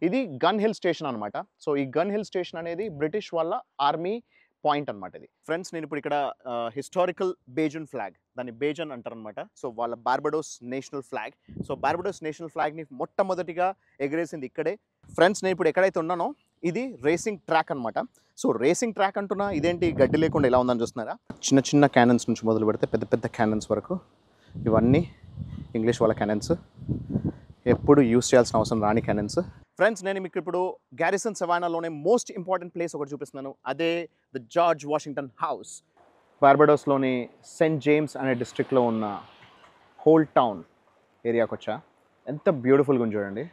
ఇది Gun Hill Station అనమాట so ఈ గన్ హిల్ స్టేషన్ అనేది బ్రిటిష్ వాళ్ళ ఆర్మీ పాయింట్ అనమాట ఇది ఫ్రెండ్స్ నేను ఇప్పుడు ఇక్కడ హిస్టారికల్ బేజన్ ఫ్లాగ్ దాన్ని బేజన్ అంటారు అనమాట సో వాళ్ళ Barbados national flag so Barbados national ఫ్లాగ్ని మొట్టమొదటిగా ఎగరేసింది ఇక్కడే ఫ్రెండ్స్ నేను ఇప్పుడు ఎక్కడైతే ఉన్నానో ఇది రేసింగ్ ట్రాక్ అనమాట సో రేసింగ్ ట్రాక్ అంటున్నా ఇదేంటి గడ్డి లేకుండా ఎలా ఉందని చూస్తున్నారా చిన్న చిన్న క్యానన్స్ నుంచి మొదలు పెడితే పెద్ద పెద్ద క్యానన్స్ వరకు ఇవన్నీ ఇంగ్లీష్ వాళ్ళ క్యానన్స్ ఎప్పుడు యూస్ చేయాల్సిన అవసరం రాని క్యానన్స్ ఫ్రెండ్స్ నేను మీకు ఇప్పుడు గ్యారిసన్ సవానాలోనే మోస్ట్ ఇంపార్టెంట్ ప్లేస్ ఒకటి చూపిస్తున్నాను అదే ద జార్జ్ వాషింగ్టన్ హౌస్ బార్బడోస్లోని సెయింట్ జేమ్స్ అనే డిస్ట్రిక్ట్లో ఉన్న హోల్ టౌన్ ఏరియాకి వచ్చా ఎంత బ్యూటిఫుల్గా ఉంది చూడండి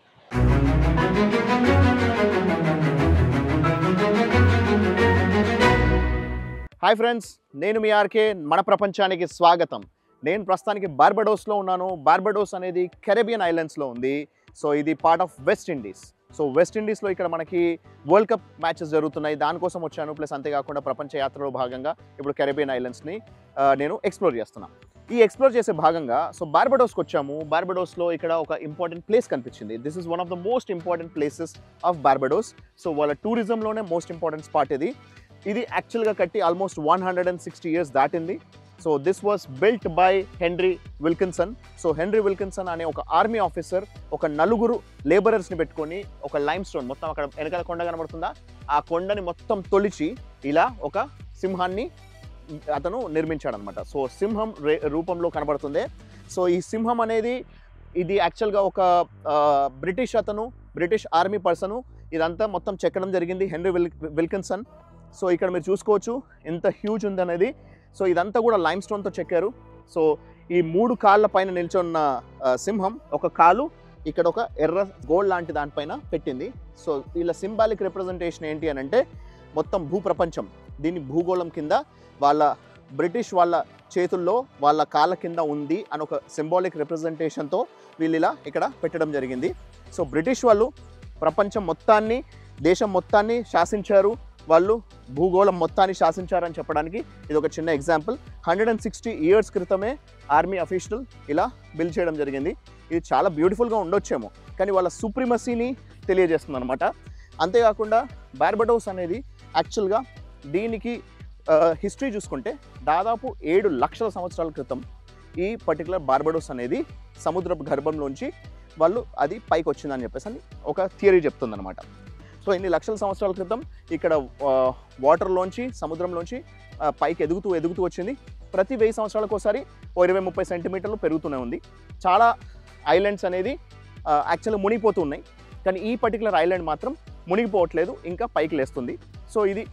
హాయ్ ఫ్రెండ్స్ నేను మీ ఆర్కే మన ప్రపంచానికి స్వాగతం నేను ప్రస్తుతానికి బార్బడోస్లో ఉన్నాను బార్బడోస్ అనేది కెరేబియన్ ఐలాండ్స్లో ఉంది సో ఇది part of West Indies so West ఇండీస్లో ఇక్కడ మనకి వరల్డ్ కప్ మ్యాచెస్ జరుగుతున్నాయి దానికోసం వచ్చాను ప్లస్ అంతేకాకుండా ప్రపంచ యాత్రలో భాగంగా ఇప్పుడు కెరేబియన్ ఐలాండ్స్ని ఆ, నేను ఎక్స్ప్లోర్ చేస్తున్నాను ఈ ఎక్స్ప్లోర్ చేసే భాగంగా సో బార్బడోస్కి వచ్చాము బార్బడోస్లో ఇక్కడ ఒక ఇంపార్టెంట్ ప్లేస్ కనిపించింది this is one of the most important places of Barbados so వాళ్ళ టూరిజంలోనే మోస్ట్ ఇంపార్టెంట్ స్పాట్ ఇది ఇది యాక్చువల్గా కట్టి almost one hundred and sixty years దాటింది so this was built by Henry Wilkinson so Henry Wilkinson అనే ఒక ఆర్మీ ఆఫీసర్ ఒక నలుగురు లేబరర్స్ని పెట్టుకొని ఒక లైమ్ స్టోన్ మొత్తం అక్కడ వెనకాల కొండ కనబడుతుందా ఆ కొండని మొత్తం తొలిచి ఇలా ఒక సింహాన్ని అతను నిర్మించాడనమాట సో సింహం రే రూపంలో కనబడుతుంది సో ఈ సింహం అనేది ఇది యాక్చువల్గా ఒక ఆ, బ్రిటిష్ అతను బ్రిటిష్ ఆర్మీ పర్సను ఇదంతా మొత్తం చెక్కడం జరిగింది హెన్రీ విల్ విల్కిన్సన్ సో ఇక్కడ మీరు చూసుకోవచ్చు ఎంత హ్యూజ్ ఉందనేది సో ఇదంతా కూడా లైమ్ స్టోన్తో చెక్కారు సో ఈ మూడు కాళ్ళ పైన నిల్చున్న ఆ, సింహం ఒక కాలు ఇక్కడ ఒక ఎర్ర గోల్డ్ లాంటి దానిపైన పెట్టింది సో వీళ్ళ సింబాలిక్ రిప్రజెంటేషన్ ఏంటి అని అంటే మొత్తం భూప్రపంచం దీని భూగోళం కింద వాళ్ళ బ్రిటిష్ వాళ్ళ చేతుల్లో వాళ్ళ కాళ్ళ కింద ఉంది అని ఒక సింబాలిక్ రిప్రజెంటేషన్తో వీళ్ళు ఇలా ఇక్కడ పెట్టడం జరిగింది సో బ్రిటిష్ వాళ్ళు ప్రపంచం మొత్తాన్ని దేశం మొత్తాన్ని శాసించారు వాళ్ళు భూగోళం మొత్తాన్ని శాసించారని చెప్పడానికి ఇది ఒక చిన్న example hundred and sixty years క్రితమే ఆర్మీ అఫీషియల్ ఇలా బిల్ చేయడం జరిగింది ఇది చాలా బ్యూటిఫుల్గా ఉండొచ్చేమో కానీ వాళ్ళ సుప్రిమసీని తెలియజేస్తుంది అనమాట అంతేకాకుండా బార్బడోస్ అనేది యాక్చువల్గా దీనికి హిస్టరీ చూసుకుంటే దాదాపు ఏడు లక్షల సంవత్సరాల క్రితం ఈ పర్టికులర్ బార్బడోస్ అనేది సముద్రపు గర్భంలోంచి వాళ్ళు అది పైకి వచ్చిందని చెప్పేసి అని ఒక థియరీ చెప్తుందన్నమాట సో ఇన్ని లక్షల సంవత్సరాల క్రితం ఇక్కడ వాటర్లోంచి సముద్రంలోంచి ఆ, పైకి ఎదుగుతూ ఎదుగుతూ వచ్చింది ప్రతి వెయ్యి సంవత్సరాలకు ఒకసారి ఓ ఇరవై ముప్పై సెంటీమీటర్లు పెరుగుతూనే ఉంది చాలా ఐలాండ్స్ అనేది యాక్చువల్గా మునిగిపోతూ ఉన్నాయి కానీ ఈ పర్టికులర్ ఐలాండ్ మాత్రం మునిగిపోవట్లేదు ఇంకా పైకి లేస్తుంది సో ఇది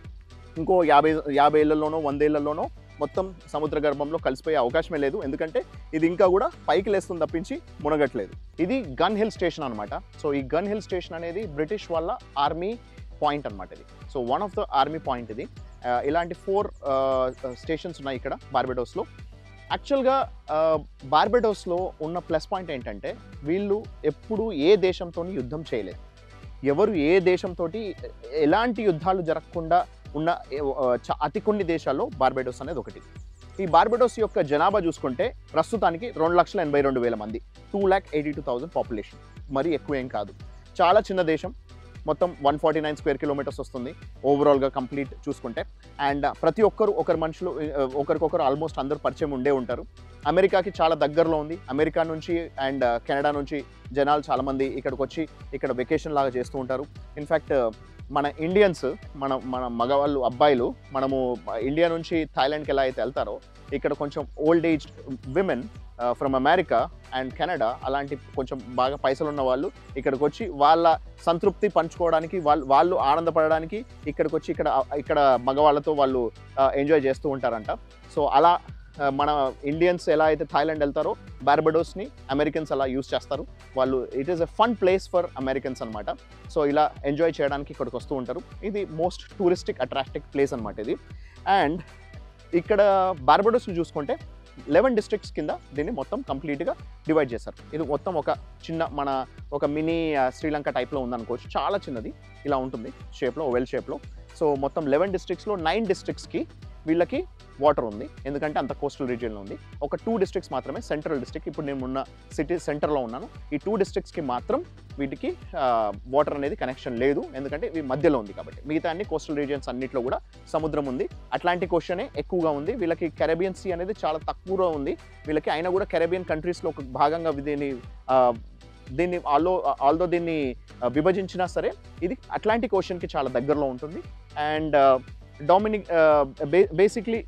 ఇంకో యాభై యాభై ఏళ్లలోనో వందేళ్లలోనో మొత్తం సముద్ర గర్భంలో కలిసిపోయే అవకాశమే లేదు ఎందుకంటే ఇది ఇంకా కూడా పైకి లేస్తుంది తప్పించి మునగట్లేదు ఇది గన్ హిల్ స్టేషన్ అనమాట సో ఈ గన్ హిల్ స్టేషన్ అనేది బ్రిటిష్ వాళ్ళ ఆర్మీ పాయింట్ అనమాట ఇది so one of the army point ఇది ఆ, ఇలాంటి ఫోర్ స్టేషన్స్ ఉన్నాయి ఇక్కడ బార్బెడోస్లో యాక్చువల్గా బార్బెడోస్లో ఉన్న ప్లస్ పాయింట్ ఏంటంటే వీళ్ళు ఎప్పుడు ఏ దేశంతో యుద్ధం చేయలేదు ఎవరు ఏ దేశంతో ఎలాంటి యుద్ధాలు జరగకుండా ఉన్న ఏ- ఆ, చ- అతి కొన్ని దేశాల్లో బార్బెడోస్ అనేది ఒకటి ఈ బార్బెడోస్ యొక్క జనాభా చూసుకుంటే ప్రస్తుతానికి రెండు లక్షల ఎనభై రెండు వేల మంది two lakh eighty two thousand population మరీ ఎక్కువ ఏం కాదు చాలా చిన్న దేశం మొత్తం one forty nine square kilometres వస్తుంది ఓవరాల్గా కంప్లీట్ చూసుకుంటే అండ్ ప్రతి ఒక్కరు ఒకరి మనుషులు ఆ, ఒకరికొకరు ఆల్మోస్ట్ అందరూ పరిచయం ఉండే ఉంటారు అమెరికాకి చాలా దగ్గరలో ఉంది అమెరికా నుంచి అండ్ కెనడా నుంచి జనాలు చాలామంది ఇక్కడికి వచ్చి ఇక్కడ వెకేషన్ లాగా చేస్తూ ఉంటారు ఇన్ఫ్యాక్ట్ మన ఇండియన్స్ మన మన మగవాళ్ళు అబ్బాయిలు మనము ఇండియా నుంచి థాయిలాండ్కి ఎలా అయితే వెళ్తారో ఇక్కడ కొంచెం old age women from America and Canada అలాంటి కొంచెం బాగా పైసలు ఉన్న వాళ్ళు ఇక్కడికి వచ్చి వాళ్ళ సంతృప్తి పంచుకోవడానికి వాళ్ళు వాళ్ళు ఆనందపడడానికి ఇక్కడికి వచ్చి ఇక్కడ ఇక్కడ మగవాళ్ళతో వాళ్ళు ఎంజాయ్ చేస్తూ ఉంటారంట సో అలా ఆ, మన ఇండియన్స్ ఎలా అయితే థాయిలాండ్ వెళ్తారో బార్బడోస్ని అమెరికన్స్ అలా యూస్ చేస్తారు వాళ్ళు it is a fun place for Americans అనమాట సో ఇలా ఎంజాయ్ చేయడానికి ఇక్కడికి వస్తూ ఉంటారు ఇది మోస్ట్ టూరిస్టిక్ అట్రాక్టివ్ ప్లేస్ అనమాట ఇది అండ్ ఇక్కడ బార్బడోస్ని చూసుకుంటే లెవెన్ డిస్ట్రిక్ట్స్ కింద దీన్ని మొత్తం కంప్లీట్గా డివైడ్ చేశారు ఇది మొత్తం ఒక చిన్న మన ఒక మినీ శ్రీలంక టైప్లో ఉందనుకోవచ్చు చాలా చిన్నది ఇలా ఉంటుంది షేప్లో వెల్ షేప్లో సో మొత్తం లెవెన్ డిస్ట్రిక్ట్స్లో నైన్ డిస్ట్రిక్ట్స్కి వీళ్ళకి వాటర్ ఉంది ఎందుకంటే అంత కోస్టల్ రీజియన్లో ఉంది ఒక టూ డిస్ట్రిక్ట్స్ మాత్రమే సెంట్రల్ డిస్ట్రిక్ట్ ఇప్పుడు నేను ఉన్న సిటీ సెంటర్లో ఉన్నాను ఈ టూ డిస్ట్రిక్ట్స్కి మాత్రం వీటికి వాటర్ అనేది కనెక్షన్ లేదు ఎందుకంటే ఇవి మధ్యలో ఉంది కాబట్టి మిగతా అన్ని కోస్టల్ రీజియన్స్ అన్నిట్లో కూడా సముద్రం ఉంది అట్లాంటిక్ ఓషనే ఎక్కువగా ఉంది వీళ్ళకి కెరబియన్ సీ అనేది చాలా తక్కువలో ఉంది వీళ్ళకి అయినా కూడా కెరబియన్ కంట్రీస్లో ఒక భాగంగా దీన్ని ఆ, దీన్ని ఆల్లో ఆల్దో దీన్ని ఆ, విభజించినా సరే ఇది అట్లాంటిక్ ఓషన్కి చాలా దగ్గరలో ఉంటుంది అండ్ డామినిక్ బేసిక్లీ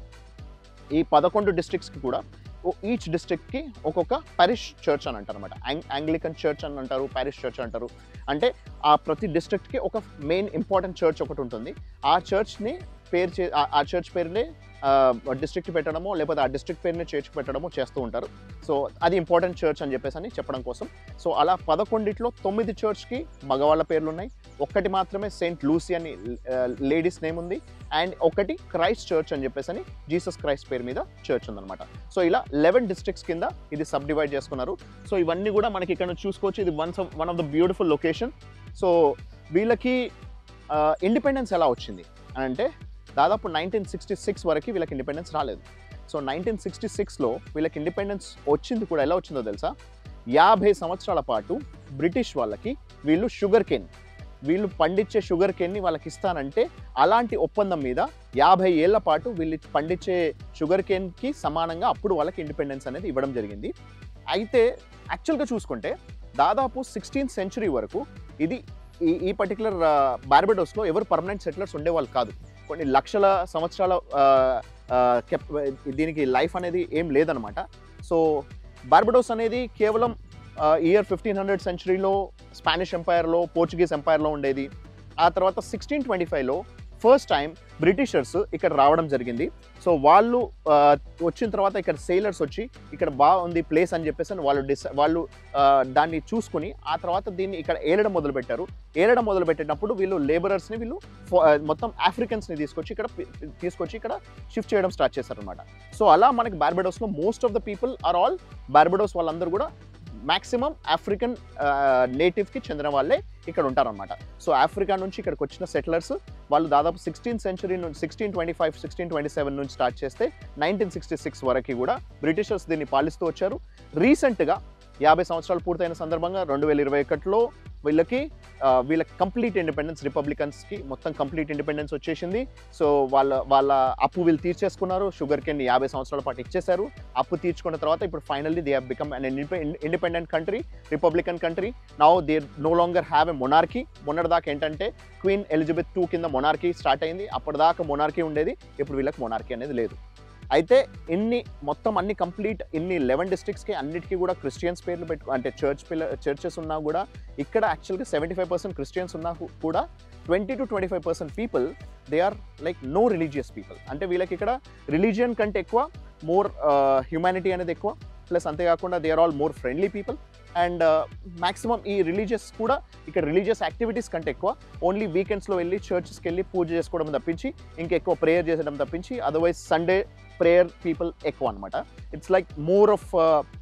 ఈ పదకొండు డిస్ట్రిక్ట్స్కి కూడా ఈచ్ డిస్ట్రిక్ట్కి ఒక్కొక్క పారిష్ చర్చ్ అని అంటారు అనమాట యాంగ్లికన్ చర్చ్ అని అంటారు పారిష్ చర్చ్ అంటారు అంటే ఆ ప్రతి డిస్ట్రిక్ట్కి ఒక మెయిన్ ఇంపార్టెంట్ చర్చ్ ఒకటి ఉంటుంది ఆ చర్చ్ని పేరు చే ఆ- ఆ చర్చ్ పేరునే డిస్ట్రిక్ట్ పెట్టడమో లేకపోతే ఆ డిస్ట్రిక్ట్ పేరుని చర్చ్ పెట్టడమో చేస్తూ ఉంటారు సో అది ఇంపార్టెంట్ చర్చ్ అని చెప్పేసి అని చెప్పడం కోసం సో అలా పదకొండిట్లో తొమ్మిది చర్చ్కి మగవాళ్ళ పేర్లు ఉన్నాయి ఒక్కటి మాత్రమే సెయింట్ లూసీ అని లేడీస్ నేమ్ ఉంది అండ్ ఒకటి క్రైస్ట్ చర్చ్ అని చెప్పేసి అని జీసస్ క్రైస్ట్ పేరు మీద చర్చ్ ఉందన్నమాట సో ఇలా లెవెన్ డిస్ట్రిక్ట్స్ కింద ఇది సబ్ డివైడ్ చేసుకున్నారు సో ఇవన్నీ కూడా మనకి ఇక్కడ నుంచి చూసుకోవచ్చు ఇది one one of the beautiful location so వీళ్ళకి ఇండిపెండెన్స్ ఎలా వచ్చింది అని అంటే దాదాపు నైన్టీన్ సిక్స్టీ సిక్స్ వరకు వీళ్ళకి ఇండిపెండెన్స్ రాలేదు సో నైన్టీన్ సిక్స్టీ సిక్స్లో వీళ్ళకి ఇండిపెండెన్స్ వచ్చింది కూడా ఎలా వచ్చిందో తెలుసా యాభై సంవత్సరాల పాటు బ్రిటిష్ వాళ్ళకి వీళ్ళు షుగర్ కేన్ వీళ్ళు పండించే షుగర్ కేన్ని వాళ్ళకి ఇస్తానంటే అలాంటి ఒప్పందం మీద యాభై ఏళ్ల పాటు వీళ్ళు పండించే షుగర్ కేన్కి సమానంగా అప్పుడు వాళ్ళకి ఇండిపెండెన్స్ అనేది ఇవ్వడం జరిగింది అయితే యాక్చువల్గా చూసుకుంటే దాదాపు సిక్స్టీన్త్ సెంచురీ వరకు ఇది ఈ ఈ పర్టికులర్ బార్బెడోస్లో ఎవరు పర్మనెంట్ సెటిలర్స్ ఉండేవాళ్ళు కాదు కొన్ని లక్షల సంవత్సరాల ఆ, ఆ, కెప్ దీనికి లైఫ్ అనేది ఏం లేదనమాట సో బార్బడోస్ అనేది కేవలం ఇయర్ ఫిఫ్టీన్ హండ్రెడ్ సెంచరీలో స్పానిష్ ఎంపైర్లో పోర్చుగీస్ ఎంపైర్లో ఉండేది ఆ తర్వాత సిక్స్టీన్ ట్వంటీ ఫైవ్లో ఫస్ట్ టైం బ్రిటిషర్స్ ఇక్కడ రావడం జరిగింది సో వాళ్ళు ఆ, వచ్చిన తర్వాత ఇక్కడ సెయిలర్స్ వచ్చి ఇక్కడ బాగుంది ప్లేస్ అని చెప్పేసి అని వాళ్ళు డిసై వాళ్ళు ఆ, దాన్ని చూసుకుని ఆ తర్వాత దీన్ని ఇక్కడ ఏలడం మొదలుపెట్టారు ఏలడం మొదలు పెట్టేటప్పుడు వీళ్ళు లేబరర్స్ని వీళ్ళు ఫో- ఆ, మొత్తం ఆఫ్రికన్స్ని తీసుకొచ్చి ఇక్కడ పి- తీసుకొచ్చి ఇక్కడ షిఫ్ట్ చేయడం స్టార్ట్ చేశారనమాట సో అలా మనకి బార్బెడోస్లో most of the people are all Barbados వాళ్ళందరూ కూడా మాక్సిమం ఆఫ్రికన్ నేటివ్కి చెందిన వాళ్ళే ఇక్కడ ఉంటారనమాట సో ఆఫ్రికా నుంచి ఇక్కడికి వచ్చిన సెటిలర్స్ వాళ్ళు దాదాపు సిక్స్టీన్ సెంచరీ నుంచి sixteen twenty five sixteen twenty seven నుంచి స్టార్ట్ చేస్తే నైన్టీన్ సిక్స్టీ సిక్స్ వరకు కూడా బ్రిటిషర్స్ దీన్ని పాలిస్తూ వచ్చారు రీసెంట్గా యాభై సంవత్సరాలు పూర్తయిన సందర్భంగా రెండు వేల ఇరవై ఒకటిలో వీళ్ళకి ఆ, వీళ్ళకి కంప్లీట్ ఇండిపెండెన్స్ రిపబ్లికన్స్కి మొత్తం కంప్లీట్ ఇండిపెండెన్స్ వచ్చేసింది సో వాళ్ళ వాళ్ళ అప్పు వీళ్ళు తీర్చేసుకున్నారు షుగర్ కెన్ యాభై సంవత్సరాల పాటు ఇచ్చేశారు అప్పు తీర్చుకున్న తర్వాత ఇప్పుడు finally they have become an independent country republican country now they no longer have a monarchy మొన్నటిదాకా ఏంటంటే క్వీన్ ఎలిజబెత్ టూ కింద మొనార్కీ స్టార్ట్ అయింది అప్పటిదాకా మొనార్కీ ఉండేది ఇప్పుడు వీళ్ళకి మొనార్కీ అనేది లేదు అయితే ఇన్ని మొత్తం అన్ని కంప్లీట్ ఇన్ని లెవెన్ డిస్ట్రిక్ట్స్కి అన్నిటికీ కూడా క్రిస్టియన్స్ పేర్లు పెట్టు అంటే చర్చ్ పిల్ల చర్చెస్ ఉన్నా కూడా ఇక్కడ యాక్చువల్గా సెవెంటీ ఫైవ్ పర్సెంట్ క్రిస్టియన్స్ ఉన్నా కు- కూడా twenty to twenty five percent people they are like no religious people అంటే వీళ్ళకి ఇక్కడ రిలీజియన్ కంటే ఎక్కువ మోర్ హ్యుమానిటీ అనేది ఎక్కువ ప్లస్ అంతేకాకుండా they are all more friendly people and maximum ఈ రిలీజియస్ కూడా ఇక్కడ రిలీజియస్ యాక్టివిటీస్ కంటే ఎక్కువ ఓన్లీ వీకెండ్స్లో వెళ్ళి చర్చెస్కి వెళ్ళి పూజ చేసుకోవడం తప్పించి ఇంకా ఎక్కువ ప్రేయర్ చేసడం తప్పించి అదర్వైజ్ సండే ప్రేయర్ పీపుల్ ఎక్కువ అనమాట ఇట్స్ లైక్ మోర్ ఆఫ్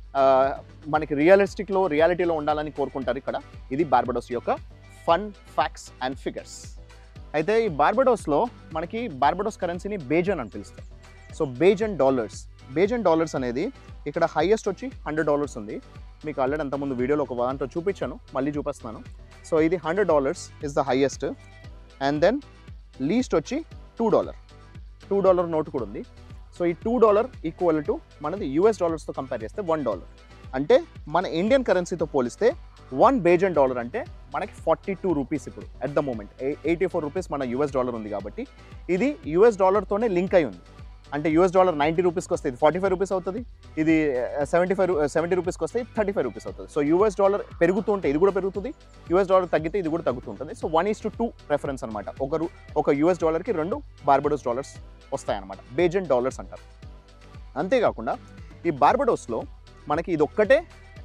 మనకి రియలిస్టిక్లో రియాలిటీలో ఉండాలని కోరుకుంటారు ఇక్కడ ఇది బార్బడోస్ యొక్క ఫన్ ఫ్యాక్ట్స్ అండ్ ఫిగర్స్ అయితే ఈ బార్బడోస్లో మనకి బార్బడోస్ కరెన్సీని బేజన్ అని పిలుస్తారు so Bajan dollars Bajan dollars అనేది ఇక్కడ హైయెస్ట్ వచ్చి హండ్రెడ్ డాలర్స్ ఉంది మీకు ఆల్రెడీ అంతకుముందు వీడియోలో ఒక దాంట్లో చూపించాను మళ్ళీ చూపిస్తున్నాను సో ఇది hundred dollars is the highest and then least వచ్చి two dollar two dollar note కూడా ఉంది సో ఈ టూ డాలర్ ఈక్వల్ టు మనది యూఎస్ డాలర్స్తో కంపేర్ చేస్తే వన్ డాలర్ అంటే మన ఇండియన్ కరెన్సీతో పోలిస్తే వన్ బేజన్ డాలర్ అంటే మనకి ఫార్టీ టూ రూపీస్ ఇప్పుడు at the moment eighty four rupees మన యూఎస్ డాలర్ ఉంది కాబట్టి ఇది యూఎస్ డాలర్తోనే లింక్ అయి ఉంది అంటే యూఎస్ డాలర్ నైంటీ రూపీస్కి వస్తే ఇది ఫార్టీ ఫైవ్ రూపీస్ అవుతుంది ఇది సెవెంటీ ఫైవ్ సెవెంటీ రూపీస్కి వస్తే థర్టీ ఫైవ్ రూపీస్ అవుతుంది సో యూఎస్ డాలర్ పెరుగుతూ ఉంటే ఇది కూడా పెరుగుతుంది యూఎస్ డాలర్ తగ్గితే ఇది కూడా తగ్గుతూ ఉంటుంది so one is to two reference అనమాట ఒకరు ఒక యూఎస్ డాలర్కి రెండు బార్బడోస్ డాలర్స్ వస్తాయన్నమాట బేజన్ డాలర్స్ అంటారు అంతేకాకుండా ఈ బార్బడోస్లో మనకి ఇది ఒక్కటే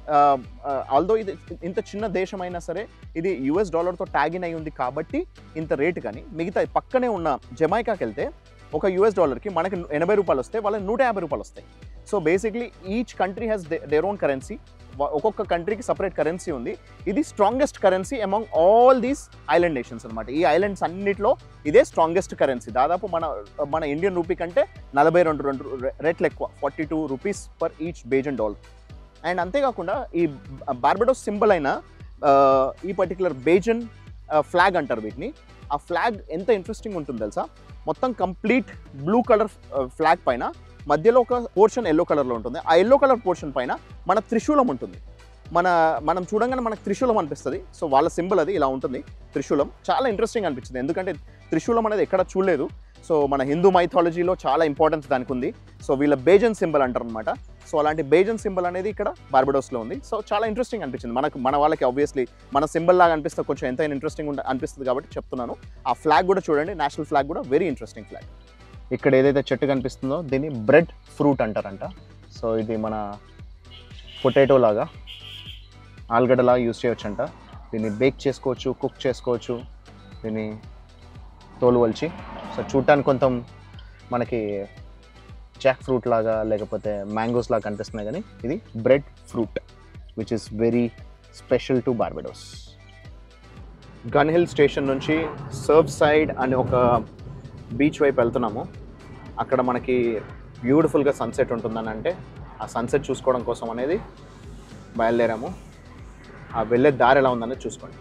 ఆల్దో ఇది ఇంత చిన్న దేశం అయినా సరే ఇది యుఎస్ డాలర్తో ట్యాగ్ ఇన్ అయి ఉంది కాబట్టి ఇంత రేటు కానీ మిగతా పక్కనే ఉన్న జమైకాకి వెళ్తే ఒక యూఎస్ డాలర్కి మనకి ఎనభై రూపాయలు వస్తే వాళ్ళకి నూట యాభై రూపాయలు వస్తాయి so basically each country has their own currency ఒక్కొక్క కంట్రీకి సపరేట్ కరెన్సీ ఉంది ఇది strongest currency among all these island nations అనమాట ఈ ఐలాండ్స్ అన్నిట్లో ఇదే స్ట్రాంగెస్ట్ కరెన్సీ దాదాపు మన మన ఇండియన్ రూపీ కంటే నలభై రెండు రెండు రె- రెట్లు ఎక్కువ forty two rupees per each Bajan dollar and అంతేకాకుండా ఈ బార్బడోస్ సింబల్ అయిన ఆ, ఈ పర్టికులర్ బేజన్ ఫ్లాగ్ అంటారు వీటిని ఆ ఫ్లాగ్ ఎంత ఇంట్రెస్టింగ్ ఉంటుంది తెలుసా మొత్తం కంప్లీట్ బ్లూ కలర్ ఫ్లాగ్ పైన మధ్యలో ఒక పోర్షన్ ఎల్లో కలర్లో ఉంటుంది ఆ ఎల్లో కలర్ పోర్షన్ పైన మన త్రిశూలం ఉంటుంది మన మనం చూడంగానే మనకు త్రిశూలం అనిపిస్తుంది సో వాళ్ళ సింబల్ అది ఇలా ఉంటుంది త్రిశూలం చాలా ఇంట్రెస్టింగ్ అనిపించింది ఎందుకంటే త్రిశూలం అనేది ఎక్కడ చూడలేదు సో మన హిందూ మైథాలజీలో చాలా ఇంపార్టెన్స్ దానికి ఉంది సో వీళ్ళ బేజన్ సింబల్ అంటారు అనమాట సో అలాంటి బేజన్ సింబల్ అనేది ఇక్కడ బార్బడోస్లో ఉంది సో చాలా ఇంట్రెస్టింగ్ అనిపించింది మనకు మన వాళ్ళకి ఆబ్వియస్లీ మన సింబల్ లాగా అనిపిస్తే కొంచెం ఎంతైనా ఇంట్రెస్టింగ్ ఉండ అనిపిస్తుంది కాబట్టి చెప్తున్నాను ఆ ఫ్లాగ్ కూడా చూడండి నేషనల్ ఫ్లాగ్ కూడా వెరీ ఇంట్రెస్టింగ్ ఫ్లాగ్ ఇక్కడ ఏదైతే చెట్టు కనిపిస్తుందో దీన్ని బ్రెడ్ ఫ్రూట్ అంటారంట సో ఇది మన పొటాటో లాగా ఆలుగడ్డ లాగా యూస్ చేయొచ్చంట దీన్ని బేక్ చేసుకోవచ్చు కుక్ చేసుకోవచ్చు దీన్ని తోలు వలిచి సో చూడటానికి కొంచెం మనకి జాక్ ఫ్రూట్ లాగా లేకపోతే మ్యాంగోస్ లాగా కనిపిస్తున్నాయి కానీ ఇది bread fruit which is very special to Barbados Gun Hill station నుంచి సర్ఫ్ సైడ్ అనే ఒక బీచ్ వైపు వెళ్తున్నాము అక్కడ మనకి బ్యూటిఫుల్గా సన్సెట్ ఉంటుందని అంటే ఆ సన్సెట్ చూసుకోవడం కోసం అనేది బయలుదేరాము ఆ వెళ్ళే దారి ఎలా ఉందనేది చూసుకోండి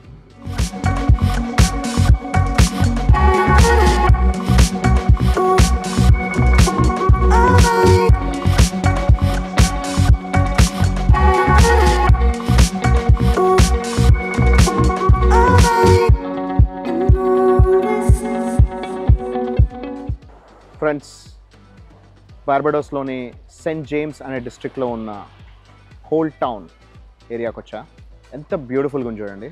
ఫ్రెండ్స్ బార్బడోస్లోని సెయింట్ జేమ్స్ అనే డిస్ట్రిక్ట్లో ఉన్న హోల్ టౌన్ ఏరియాకి వచ్చా ఎంత బ్యూటిఫుల్గా ఉంది చూడండి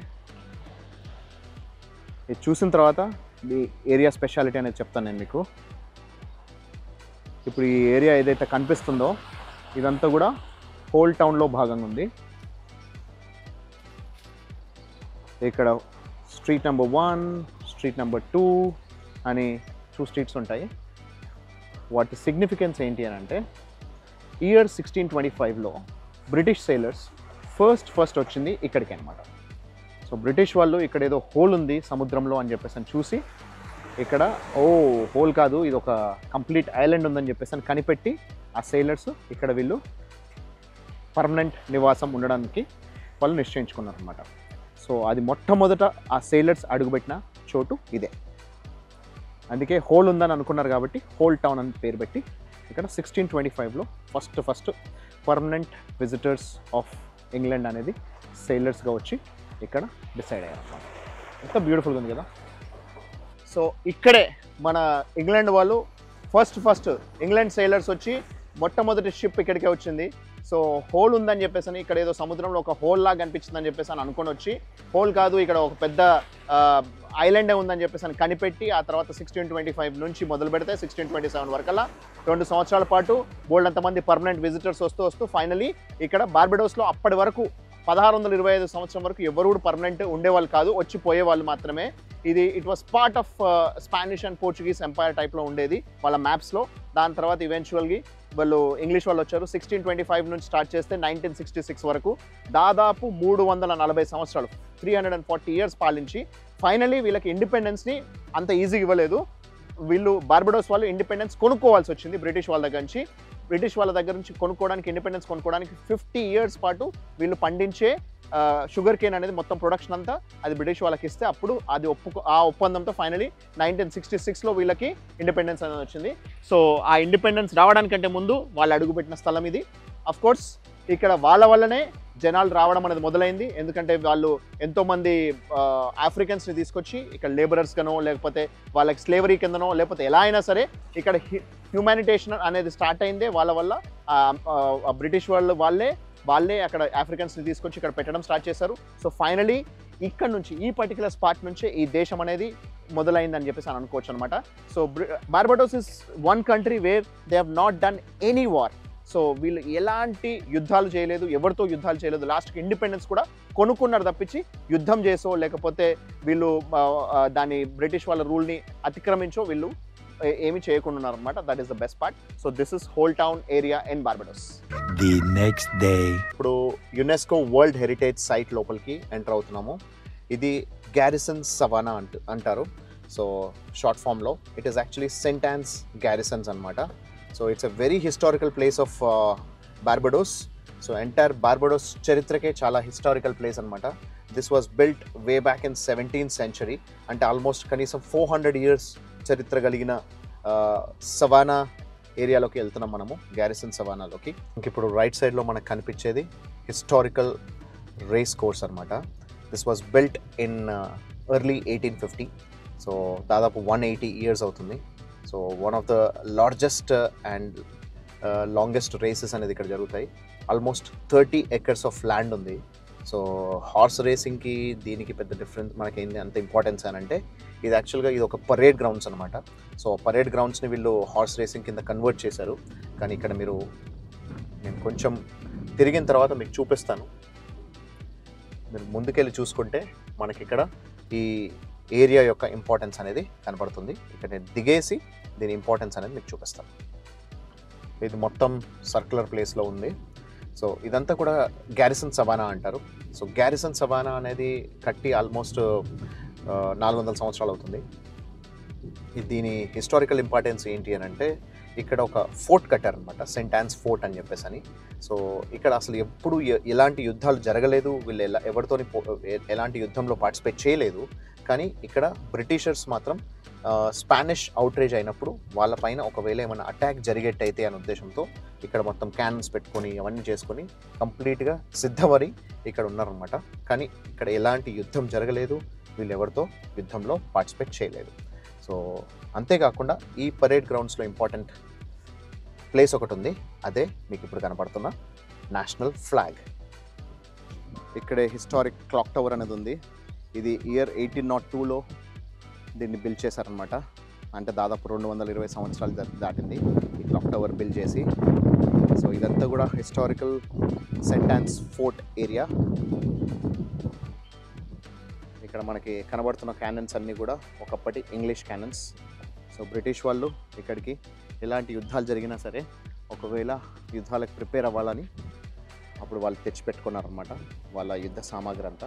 ఇది చూసిన తర్వాత ఈ ఏరియా స్పెషాలిటీ అనేది చెప్తాను నేను మీకు ఇప్పుడు ఈ ఏరియా ఏదైతే కనిపిస్తుందో ఇదంతా కూడా హోల్ టౌన్లో భాగంగా ఉంది ఇక్కడ street number one street number two అని టూ స్ట్రీట్స్ ఉంటాయి వాటి సిగ్నిఫికెన్స్ ఏంటి అని అంటే ఇయర్ సిక్స్టీన్ ట్వంటీ ఫైవ్లో బ్రిటిష్ సెయిలర్స్ ఫస్ట్ ఫస్ట్ వచ్చింది ఇక్కడికి అనమాట సో బ్రిటిష్ వాళ్ళు ఇక్కడ ఏదో హోల్ ఉంది సముద్రంలో అని చెప్పేసి అని చూసి ఇక్కడ ఓ హోల్ కాదు ఇది ఒక కంప్లీట్ ఐలాండ్ ఉందని చెప్పేసి అని కనిపెట్టి ఆ సెయిలర్స్ ఇక్కడ వీళ్ళు పర్మనెంట్ నివాసం ఉండడానికి వాళ్ళు నిశ్చయించుకున్నారు అనమాట సో అది మొట్టమొదట ఆ సెయిలర్స్ అడుగుపెట్టిన చోటు ఇదే అందుకే హోల్ ఉందని అనుకున్నారు కాబట్టి హోల్ టౌన్ అని పేరు పెట్టి ఇక్కడ సిక్స్టీన్ ట్వంటీ ఫైవ్లో first first permanent visitors of England అనేది సెయిలర్స్గా వచ్చి ఇక్కడ డిసైడ్ అయ్యారు అన్నమాట. ఎంత బ్యూటిఫుల్గా ఉంది కదా సో ఇక్కడే మన ఇంగ్లాండ్ వాళ్ళు ఫస్ట్ ఫస్ట్ ఇంగ్లాండ్ సెయిలర్స్ వచ్చి మొట్టమొదటి షిప్ ఇక్కడికే వచ్చింది సో హోల్ ఉందని చెప్పేసి అని ఇక్కడ ఏదో సముద్రంలో ఒక హోల్ లాగా కనిపించిందని చెప్పేసి అని అనుకొని వచ్చి హోల్ కాదు ఇక్కడ ఒక పెద్ద ఐలాండే ఉందని చెప్పేసి అని కనిపెట్టి ఆ తర్వాత సిక్స్టీన్ ట్వంటీ ఫైవ్ నుంచి మొదలు పెడితే సిక్స్టీన్ ట్వంటీ సెవెన్ వరకల్లా రెండు సంవత్సరాల పాటు బోల్డ్ అంతమంది పర్మనెంట్ విజిటర్స్ వస్తూ వస్తూ ఫైనలీ ఇక్కడ బార్బెడోస్లో అప్పటి వరకు పదహారు వందల ఇరవై ఐదు సంవత్సరం వరకు ఎవరు కూడా పర్మనెంట్ ఉండేవాళ్ళు కాదు వచ్చి పోయేవాళ్ళు మాత్రమే ఇది it was part of Spanish and Portuguese empire టైప్లో ఉండేది వాళ్ళ మ్యాప్స్లో దాని తర్వాత ఈవెన్చువల్గా వాళ్ళు ఇంగ్లీష్ వాళ్ళు వచ్చారు సిక్స్టీన్ ట్వంటీ ఫైవ్ నుంచి స్టార్ట్ చేస్తే నైన్టీన్ సిక్స్టీ సిక్స్ వరకు దాదాపు మూడు వందల నలభై సంవత్సరాలు three hundred and forty years పాలించి ఫైనలీ వీళ్ళకి ఇండిపెండెన్స్ని అంత ఈజీగా ఇవ్వలేదు వీళ్ళు బార్బడోస్ వాళ్ళు ఇండిపెండెన్స్ కొనుక్కోవాల్సి వచ్చింది బ్రిటిష్ వాళ్ళ దగ్గర నుంచి బ్రిటిష్ వాళ్ళ దగ్గర నుంచి కొనుక్కోవడానికి ఇండిపెండెన్స్ కొనుక్కోవడానికి ఫిఫ్టీ ఇయర్స్ పాటు వీళ్ళు పండించే షుగర్ కేన్ అనేది మొత్తం ప్రొడక్షన్ అంతా అది బ్రిటిష్ వాళ్ళకి ఇస్తే అప్పుడు అది ఒప్పుకో ఆ ఒప్పందంతో ఫైనలీ నైన్టీన్ సిక్స్టీ సిక్స్లో వీళ్ళకి ఇండిపెండెన్స్ అనేది వచ్చింది సో ఆ ఇండిపెండెన్స్ రావడానికంటే ముందు వాళ్ళు అడుగుపెట్టిన స్థలం ఇది అఫ్ కోర్స్ ఇక్కడ వాళ్ళ వల్లనే జనాలు రావడం అనేది మొదలైంది ఎందుకంటే వాళ్ళు ఎంతోమంది ఆఫ్రికన్స్ని తీసుకొచ్చి ఇక్కడ లేబరర్స్ గానో లేకపోతే వాళ్ళకి స్లేవరీ కిందనో లేకపోతే ఎలా అయినా సరే ఇక్కడ హ్యూమానిటేషన్ అనేది స్టార్ట్ అయిందే వాళ్ళ వల్ల ఆ, ఆ, బ్రిటిష్ వాళ్ళు వాళ్ళే వాళ్ళే అక్కడ ఆఫ్రికన్స్ని తీసుకొచ్చి ఇక్కడ పెట్టడం స్టార్ట్ చేశారు సో ఫైనలీ ఇక్కడ నుంచి ఈ పర్టికులర్ స్పాట్ నుంచే ఈ దేశం అనేది మొదలైందని చెప్పేసి అని అనుకోవచ్చు అనమాట so Barbados is one country where they have not done any war so వీళ్ళు ఎలాంటి యుద్ధాలు చేయలేదు ఎవరితో యుద్ధాలు చేయలేదు లాస్ట్కి ఇండిపెండెన్స్ కూడా కొనుక్కున్నారు తప్పించి యుద్ధం చేసో లేకపోతే వీళ్ళు ఆ, ఆ, దాని బ్రిటిష్ వాళ్ళ రూల్ని అతిక్రమించో వీళ్ళు ఏ- ఏమీ చేయకుండా ఉన్నారనమాట that is the best part so this is whole town area in Barbados The next day. ఇప్పుడు యునెస్కో వరల్డ్ హెరిటేజ్ సైట్ లోపలికి ఎంటర్ అవుతున్నాము ఇది గ్యారిసన్ సవానా అంట అంటారు సో షార్ట్ ఫామ్లో it is actually Saint Ann's garrisons అనమాట so it's a very historical place of Barbados so entire Barbados చరిత్రకే చాలా హిస్టారికల్ ప్లేస్ అనమాట this was built way back in seventeenth century అంటే almost కనీసం four hundred years చరిత్ర కలిగిన savannah ఏరియాలోకి వెళ్తున్నాం మనము గ్యారిసన్ సవానాలోకి ఇంక ఇప్పుడు రైట్ సైడ్లో మనకు కనిపించేది హిస్టారికల్ రేస్ కోర్స్ అనమాట this was built in early eighteen fifty so దాదాపు వన్ ఎయిటీ ఇయర్స్ అవుతుంది so one of the largest and longest races అనేది ఇక్కడ జరుగుతాయి almost thirty acres of land ఉంది సో హార్స్ రేసింగ్కి దీనికి పెద్ద డిఫరెన్స్ మనకేంది అంత ఇంపార్టెన్స్ అని అంటే ఇది యాక్చువల్గా ఇది ఒక పరేడ్ గ్రౌండ్స్ అనమాట సో పరేడ్ గ్రౌండ్స్ని వీళ్ళు హార్స్ రేసింగ్ కింద కన్వర్ట్ చేశారు కానీ ఇక్కడ మీరు నేను కొంచెం తిరిగిన తర్వాత మీకు చూపిస్తాను మీరు ముందుకెళ్ళి చూసుకుంటే మనకి ఇక్కడ ఈ ఏరియా యొక్క ఇంపార్టెన్స్ అనేది కనపడుతుంది ఇక్కడ నేను దిగేసి దీని ఇంపార్టెన్స్ అనేది మీకు చూపిస్తాను ఇది మొత్తం సర్క్యులర్ ప్లేస్లో ఉంది సో ఇదంతా కూడా గ్యారిసన్ సవానా అంటారు సో గ్యారిసన్ సవానా అనేది కట్టి ఆల్మోస్ట్ నాలుగు వందల సంవత్సరాలు అవుతుంది ఇది దీని హిస్టారికల్ ఇంపార్టెన్స్ ఏంటి అని అంటే ఇక్కడ ఒక ఫోర్ట్ కట్టారనమాట సెంట్ ఆన్స్ ఫోర్ట్ అని చెప్పేసి అని సో ఇక్కడ అసలు ఎప్పుడు ఎ- ఎలాంటి యుద్ధాలు జరగలేదు వీళ్ళు ఎలా ఎవరితోని పో- ఎ- ఎలాంటి యుద్ధంలో పార్టిసిపేట్ చేయలేదు కానీ ఇక్కడ బ్రిటిషర్స్ మాత్రం స్పానిష్ అవుట్రేజ్ అయినప్పుడు వాళ్ళపైన ఒకవేళ ఏమైనా అటాక్ జరిగేట్టయితే అనే ఉద్దేశంతో ఇక్కడ మొత్తం క్యానన్స్ పెట్టుకొని అవన్నీ చేసుకొని కంప్లీట్గా సిద్ధమరి ఇక్కడ ఉన్నారనమాట కానీ ఇక్కడ ఎలాంటి యుద్ధం జరగలేదు వీళ్ళు ఎవరితో యుద్ధంలో పార్టిసిపేట్ చేయలేదు సో అంతేకాకుండా ఈ పరేడ్ గ్రౌండ్స్లో ఇంపార్టెంట్ ప్లేస్ ఒకటి ఉంది అదే మీకు ఇప్పుడు కనపడుతున్న నేషనల్ ఫ్లాగ్ ఇక్కడే హిస్టారిక్ క్లాక్ టవర్ అనేది ఉంది ఇది ఇయర్ ఎయిటీన్ నాట్ టూలో దీన్ని బిల్డ్ చేశారనమాట అంటే దాదాపు రెండు వందల ఇరవై సంవత్సరాలు దా- దాటింది ఈ క్లాక్ టవర్ బిల్డ్ చేసి సో ఇదంతా కూడా హిస్టారికల్ సెంటాన్స్ ఫోర్ట్ ఏరియా ఇక్కడ మనకి కనబడుతున్న క్యానన్స్ అన్నీ కూడా ఒకప్పటి ఇంగ్లీష్ క్యానన్స్ సో బ్రిటిష్ వాళ్ళు ఇక్కడికి ఎలాంటి యుద్ధాలు జరిగినా సరే ఒకవేళ యుద్ధాలకు ప్రిపేర్ అవ్వాలని అప్పుడు వాళ్ళు తెచ్చిపెట్టుకున్నారనమాట వాళ్ళ యుద్ధ సామాగ్రి అంతా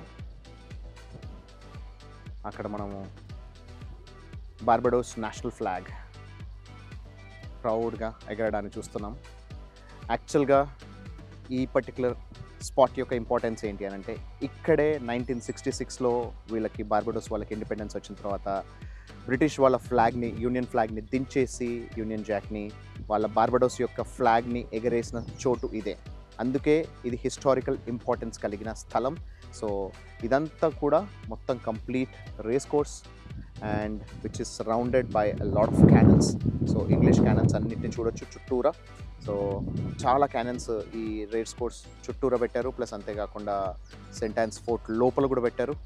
అక్కడ మనము బార్బడోస్ నేషనల్ ఫ్లాగ్ ప్రౌడ్గా ఎగరడాన్ని చూస్తున్నాం యాక్చువల్గా ఈ పర్టికులర్ స్పాట్ యొక్క ఇంపార్టెన్స్ ఏంటి అని అంటే ఇక్కడే నైన్టీన్ సిక్స్టీ సిక్స్లో వీళ్ళకి బార్బడోస్ వాళ్ళకి ఇండిపెండెన్స్ వచ్చిన తర్వాత బ్రిటిష్ వాళ్ళ ఫ్లాగ్ని యూనియన్ ఫ్లాగ్ని దించేసి యూనియన్ జాక్ని వాళ్ళ బార్బడోస్ యొక్క ఫ్లాగ్ని ఎగరేసిన చోటు ఇదే అందుకే ఇది హిస్టారికల్ ఇంపార్టెన్స్ కలిగిన స్థలం సో ఇదంతా కూడా మొత్తం complete race course and which is surrounded by lot of cannons so English cannons అన్నిటిని చూడొచ్చు చుట్టూరా సో చాలా క్యానన్స్ ఈ రేస్ కోర్స్ చుట్టూరా పెట్టారు ప్లస్ అంతేకాకుండా సెంటాన్స్ ఫోర్ట్ లోపల కూడా పెట్టారు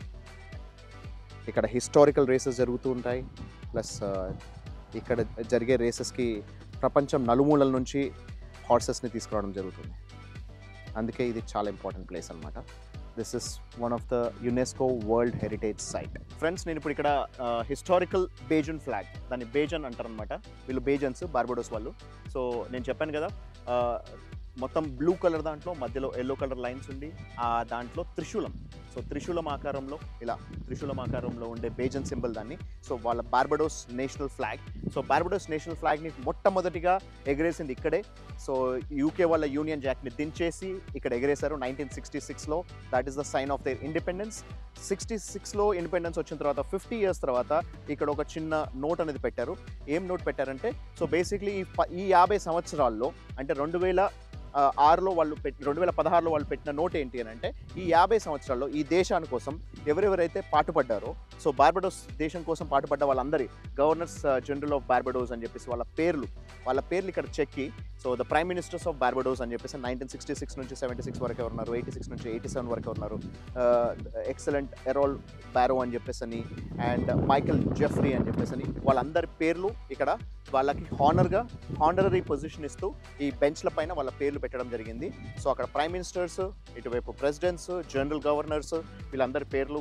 ఇక్కడ హిస్టారికల్ రేసెస్ జరుగుతూ ఉంటాయి ప్లస్ ఇక్కడ జరిగే రేసెస్కి ప్రపంచం నలుమూలల నుంచి హార్సెస్ని తీసుకురావడం జరుగుతుంది అందుకే ఇది చాలా ఇంపార్టెంట్ ప్లేస్ అనమాట this is one of the UNESCO world heritage site friends నేను ఇప్పుడు ఇక్కడ హిస్టారికల్ బేజన్ ఫ్లాగ్ దాన్ని బేజన్ అంటారనమాట వీళ్ళు బేజన్స్ బార్బడోస్ వాళ్ళు సో నేను చెప్పాను కదా ఆ, మొత్తం బ్లూ కలర్ దాంట్లో మధ్యలో ఎల్లో కలర్ లైన్స్ ఉండి ఆ దాంట్లో త్రిశూలం సో త్రిశూలం ఆకారంలో ఇలా త్రిశూలం ఆకారంలో ఉండే బేజన్ సింబల్ దాన్ని సో వాళ్ళ Barbados national flag so Barbados national ఫ్లాగ్ని మొట్టమొదటిగా ఎగరేసింది ఇక్కడే సో యూకే వాళ్ళ యూనియన్ జాక్ని దించేసి ఇక్కడ ఎగరేశారు నైన్టీన్ సిక్స్టీ సిక్స్లో that is the sign of their independence sixty సిక్స్లో ఇండిపెండెన్స్ వచ్చిన తర్వాత ఫిఫ్టీ ఇయర్స్ తర్వాత ఇక్కడ ఒక చిన్న నోట్ అనేది పెట్టారు ఏం నోట్ పెట్టారంటే సో బేసిక్లీ ఈ ప- ఈ యాభై సంవత్సరాల్లో అంటే రెండు వేల ఆ, ఆరులో వాళ్ళు పెట్టి రెండు వేల పదహారులో వాళ్ళు పెట్టిన నోట్ ఏంటి అని అంటే ఈ యాభై సంవత్సరాల్లో ఈ దేశాని కోసం ఎవరెవరైతే పాటుపడ్డారో సో బార్బడోస్ దేశం కోసం పాటుపడ్డ వాళ్ళందరి గవర్నర్స్ జనరల్ ఆఫ్ బార్బడోస్ అని చెప్పేసి వాళ్ళ పేర్లు వాళ్ళ పేర్లు ఇక్కడ చెక్కి so the prime ministers of Barbados అని చెప్పేసి నైన్టీన్ సిక్స్టీ సిక్స్ నుంచి సెవెంటీ సిక్స్ వరకు ఉన్నారు ఎయిటీ సిక్స్ నుంచి ఎయిటీ సెవెన్ వరకు ఉన్నారు ఎక్సలెంట్ ఎరోల్ బారో అని చెప్పేసి అని అండ్ మైకల్ జెఫ్రీ అని చెప్పేసి అని వాళ్ళందరి పేర్లు ఇక్కడ వాళ్ళకి హానర్గా హానరరీ పొజిషన్ ఇస్తూ ఈ బెంచ్ల పైన వాళ్ళ పేర్లు పెట్టడం జరిగింది సో అక్కడ ప్రైమ్ మినిస్టర్స్ ఇటువైపు ప్రెసిడెంట్స్ జనరల్ గవర్నర్స్ వీళ్ళందరి పేర్లు కూడా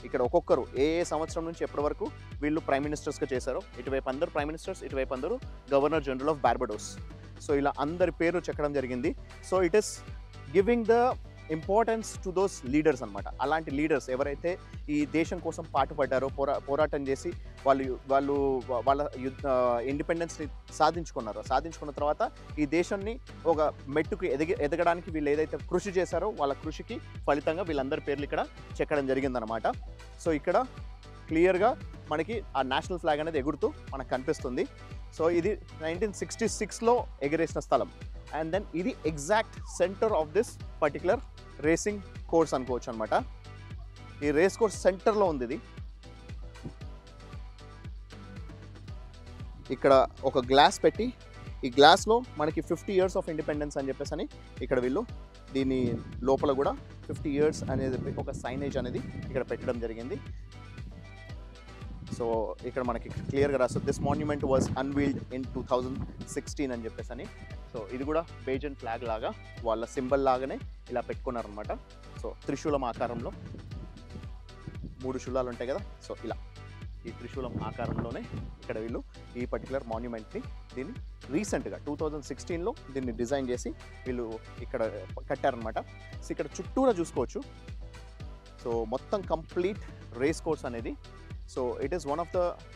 ఇక్కడ ఒక్కొక్కరు ఏ ఏ సంవత్సరం నుంచి ఎప్పటి వరకు వీళ్ళు ప్రైమ్ మినిస్టర్స్గా చేశారో ఇటువైపు అందరు ప్రైమ్ మినిస్టర్స్ ఇటువైపు అందరూ governor general of Barbados so ఇలా అందరి పేరు చెక్కడం జరిగింది so it is giving the importance to those leaders అనమాట అలాంటి లీడర్స్ ఎవరైతే ఈ దేశం కోసం పాటుపడ్డారో పోరా పోరాటం చేసి వాళ్ళు వాళ్ళు వాళ్ళ యుద్ధ ఇండిపెండెన్స్ని సాధించుకున్నారో సాధించుకున్న తర్వాత ఈ దేశాన్ని ఒక మెట్టుకు ఎదిగి ఎదగడానికి వీళ్ళు ఏదైతే కృషి చేశారో వాళ్ళ కృషికి ఫలితంగా వీళ్ళందరి పేర్లు ఇక్కడ చెక్కడం జరిగిందనమాట సో ఇక్కడ క్లియర్గా మనకి ఆ నేషనల్ ఫ్లాగ్ అనేది ఎగురుతూ మనకు కనిపిస్తుంది సో ఇది నైన్టీన్ సిక్స్టీ సిక్స్లో ఎగిరేసిన స్థలం అండ్ దెన్ ఇది exact centre of this particular racing course అనుకోవచ్చు అనమాట ఈ రేస్ కోర్స్ సెంటర్లో ఉంది ఇది ఇక్కడ ఒక గ్లాస్ పెట్టి ఈ గ్లాస్లో మనకి ఫిఫ్టీ ఇయర్స్ ఆఫ్ ఇండిపెండెన్స్ అని చెప్పేసి అని ఇక్కడ వీళ్ళు దీని లోపల కూడా ఫిఫ్టీ ఇయర్స్ అనేది ఒక సైనేజ్ అనేది ఇక్కడ పెట్టడం జరిగింది సో ఇక్కడ మనకి క్లియర్గా రాస్తుంది this monument was unveiled in two thousand sixteen అని చెప్పేసి అని సో ఇది కూడా బేజన్ ఫ్లాగ్ లాగా వాళ్ళ సింబల్ లాగానే ఇలా పెట్టుకున్నారనమాట సో త్రిశూలం ఆకారంలో మూడు శూలాలు ఉంటాయి కదా సో ఇలా ఈ త్రిశూలం ఆకారంలోనే ఇక్కడ వీళ్ళు ఈ పర్టికులర్ మాన్యుమెంట్ని దీన్ని రీసెంట్గా టూ థౌజండ్ సిక్స్టీన్లో దీన్ని డిజైన్ చేసి వీళ్ళు ఇక్కడ కట్టారనమాట సో ఇక్కడ చుట్టూరా చూసుకోవచ్చు సో మొత్తం కంప్లీట్ రేస్ కోర్స్ అనేది so it is one of the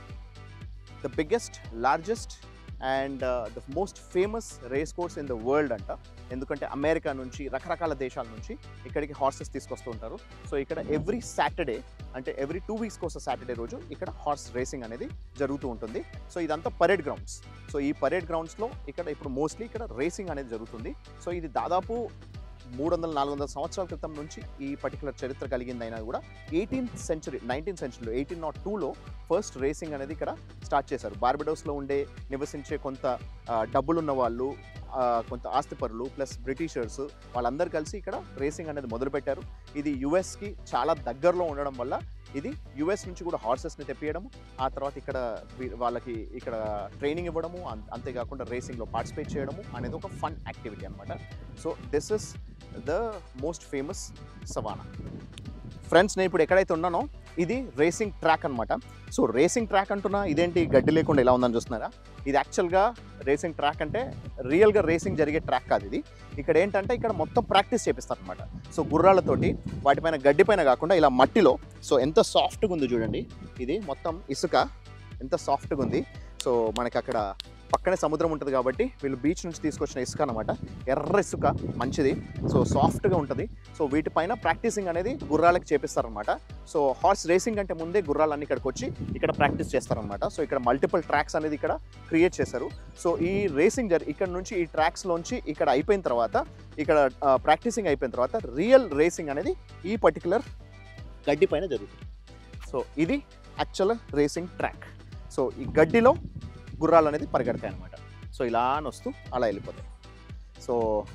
the biggest largest and the most famous race course in the world అంట ఎందుకంటే అమెరికా నుంచి రకరకాల దేశాల నుంచి ఇక్కడికి హార్సెస్ తీసుకొస్తూ ఉంటారు సో ఇక్కడ ఎవ్రీ సాటర్డే అంటే ఎవ్రీ టూ వీక్స్కి వస్తే సాటర్డే రోజు ఇక్కడ హార్స్ రేసింగ్ అనేది జరుగుతూ ఉంటుంది సో ఇదంతా పరేడ్ గ్రౌండ్స్ సో ఈ పరేడ్ గ్రౌండ్స్లో ఇక్కడ ఇప్పుడు మోస్ట్లీ ఇక్కడ రేసింగ్ అనేది జరుగుతుంది సో ఇది దాదాపు మూడు వందల నాలుగు వందల సంవత్సరాల క్రితం నుంచి ఈ పర్టికులర్ చరిత్ర కలిగిందైనా కూడా ఎయిటీన్త్ సెంచురీ నైన్టీన్త్ సెంచురీలో ఎయిటీన్ నాట్ టూలో ఫస్ట్ రేసింగ్ అనేది ఇక్కడ స్టార్ట్ చేశారు బార్బడోస్లో ఉండే నివసించే కొంత ఆ, డబ్బులున్న వాళ్ళు ఆ, కొంత ఆస్తిపరులు ప్లస్ బ్రిటిషర్స్ వాళ్ళందరూ కలిసి ఇక్కడ రేసింగ్ అనేది మొదలుపెట్టారు ఇది యుఎస్కి చాలా దగ్గరలో ఉండడం వల్ల ఇది యుఎస్ నుంచి కూడా హార్సెస్ని తెప్పియడము ఆ తర్వాత ఇక్కడ వీ- వాళ్ళకి ఇక్కడ ట్రైనింగ్ ఇవ్వడము అం- అంతేకాకుండా రేసింగ్లో పార్టిసిపేట్ చేయడము అనేది ఒక ఫన్ యాక్టివిటీ అనమాట so this is the most famous Savannah friends నేను ఇప్పుడు ఎక్కడైతే ఉన్నానో ఇది రేసింగ్ ట్రాక్ అనమాట సో రేసింగ్ ట్రాక్ అంటున్నా ఇదేంటి గడ్డి లేకుండా ఎలా ఉందని చూస్తున్నారా ఇది యాక్చువల్గా రేసింగ్ ట్రాక్ అంటే రియల్గా రేసింగ్ జరిగే ట్రాక్ కాదు ఇది ఇక్కడ ఏంటంటే ఇక్కడ మొత్తం ప్రాక్టీస్ చేపిస్తారు అనమాట సో గుర్రాలతోటి వాటిపైన గడ్డి పైన కాకుండా ఇలా మట్టిలో సో ఎంత సాఫ్ట్గా ఉంది చూడండి ఇది మొత్తం ఇసుక ఎంత సాఫ్ట్గా ఉంది సో మనకి అక్కడ పక్కనే సముద్రం ఉంటుంది కాబట్టి వీళ్ళు బీచ్ నుంచి తీసుకొచ్చిన ఇసుక అనమాట ఎర్ర ఇసుక మంచిది సో సాఫ్ట్గా ఉంటుంది సో వీటిపైన ప్రాక్టీసింగ్ అనేది గుర్రాలకు చేపిస్తారనమాట సో హార్స్ రేసింగ్ అంటే ముందే గుర్రాలన్నీ ఇక్కడికి వచ్చి ఇక్కడ ప్రాక్టీస్ చేస్తారనమాట సో ఇక్కడ మల్టిపుల్ ట్రాక్స్ అనేది ఇక్కడ క్రియేట్ చేశారు సో ఈ రేసింగ్ జరి ఇక్కడ నుంచి ఈ ట్రాక్స్లోంచి ఇక్కడ అయిపోయిన తర్వాత ఇక్కడ ప్రాక్టీసింగ్ అయిపోయిన తర్వాత రియల్ రేసింగ్ అనేది ఈ పర్టికులర్ గడ్డి పైన జరుగుతుంది సో ఇది యాక్చువల్ రేసింగ్ ట్రాక్ సో ఈ గడ్డిలో గుర్రాలు అనేది పరిగెడతాయి అనమాట సో ఇలా అని వస్తూ అలా వెళ్ళిపోతాయి సో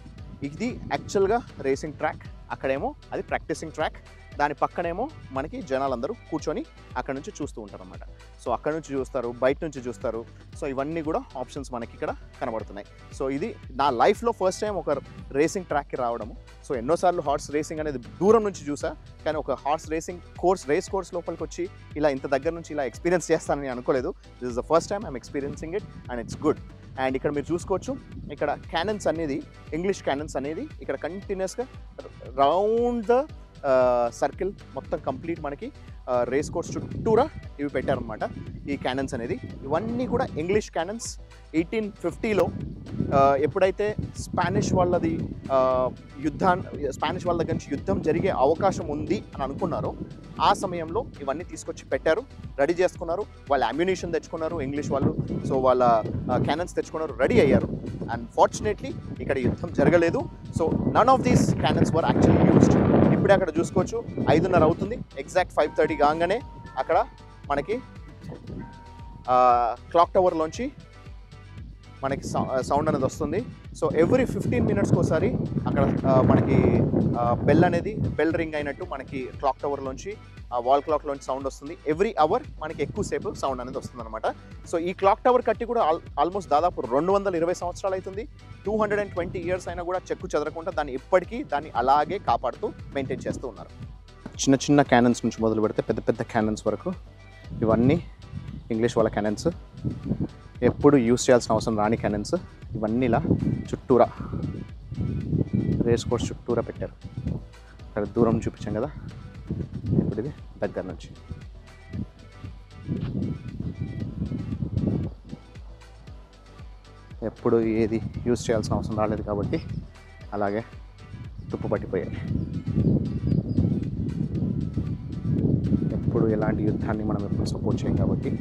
ఇది యాక్చువల్గా రేసింగ్ ట్రాక్ అక్కడేమో అది ప్రాక్టీసింగ్ ట్రాక్ దాని పక్కనేమో మనకి జనాలందరూ కూర్చొని అక్కడ నుంచి చూస్తూ ఉంటారు అనమాట సో అక్కడ నుంచి చూస్తారు బయట నుంచి చూస్తారు సో ఇవన్నీ కూడా ఆప్షన్స్ మనకి ఇక్కడ కనబడుతున్నాయి సో ఇది నా లైఫ్లో ఫస్ట్ టైం ఒక రేసింగ్ ట్రాక్కి రావడము సో ఎన్నోసార్లు హార్స్ రేసింగ్ అనేది దూరం నుంచి చూసా కానీ ఒక horse racing course race course లోపలికి వచ్చి ఇలా ఇంత దగ్గర నుంచి ఇలా ఎక్స్పీరియన్స్ చేస్తానని అనుకోలేదు this is the first time I'm experiencing it and it's good and ఇక్కడ మీరు చూసుకోవచ్చు ఇక్కడ క్యానన్స్ అనేది ఇంగ్లీష్ క్యానన్స్ అనేది ఇక్కడ కంటిన్యూస్గా రౌండ్ ద సర్కిల్ మొత్తం కంప్లీట్ మనకి రేస్ కోర్స్ చుట్టూరా ఇవి పెట్టారనమాట ఈ క్యానన్స్ అనేది ఇవన్నీ కూడా ఇంగ్లీష్ క్యానన్స్ ఎయిటీన్ ఫిఫ్టీలో ఎప్పుడైతే స్పానిష్ వాళ్ళది ఆ, యుద్ధాన్ని స్పానిష్ వాళ్ళ దగ్గర నుంచి యుద్ధం జరిగే అవకాశం ఉంది అని అనుకున్నారో ఆ సమయంలో ఇవన్నీ తీసుకొచ్చి పెట్టారు రెడీ చేసుకున్నారు వాళ్ళు అమ్యునిషన్ తెచ్చుకున్నారు ఇంగ్లీష్ వాళ్ళు సో వాళ్ళ క్యానన్స్ తెచ్చుకున్నారు రెడీ అయ్యారు అండ్ ఫార్చునేట్లీ ఇక్కడ యుద్ధం జరగలేదు so none of these cannons were actually used ఇప్పుడే అక్కడ చూసుకోవచ్చు ఐదున్నర అవుతుంది ఎగ్జాక్ట్ ఫైవ్ థర్టీ కాగానే అక్కడ మనకి క్లాక్ టవర్లోంచి మనకి సౌండ్ అనేది వస్తుంది సో ఎవ్రీ ఫిఫ్టీన్ మినిట్స్కి ఒకసారి అక్కడ ఆ, మనకి బెల్ అనేది బెల్ రింగ్ అయినట్టు మనకి క్లాక్ టవర్లోంచి వాల్ క్లాక్లోంచి సౌండ్ వస్తుంది ఎవ్రీ అవర్ మనకి ఎక్కువసేపు సౌండ్ అనేది వస్తుంది అనమాట సో ఈ క్లాక్ టవర్ కట్టి కూడా ఆల్ ఆల్మోస్ట్ దాదాపు రెండు వందల ఇరవై సంవత్సరాలు అవుతుంది two hundred and twenty years అయినా కూడా చెక్కు చెదరకుండా దాన్ని ఇప్పటికీ దాన్ని అలాగే కాపాడుతూ మెయింటైన్ చేస్తూ ఉన్నారు చిన్న చిన్న క్యానన్స్ నుంచి మొదలు పెడితే పెద్ద పెద్ద క్యానన్స్ వరకు ఇవన్నీ ఇంగ్లీష్ వాళ్ళ క్యానన్స్ ఎప్పుడు యూస్ చేయాల్సిన అవసరం రాని క్యానన్స్ ఇవన్నీ ఇలా చుట్టూరా రేస్ కోర్స్ చుట్టూరా పెట్టారు అక్కడ దూరం చూపించాం కదా ఇప్పుడు ఇది దగ్గర నుంచి ఎప్పుడు ఏది యూస్ చేయాల్సిన అవసరం రాలేదు కాబట్టి అలాగే తుప్పు పట్టిపోయాయి ఎప్పుడు ఎలాంటి యుద్ధాన్ని మనం ఎప్పుడు సపోర్ట్ చేయం కాబట్టి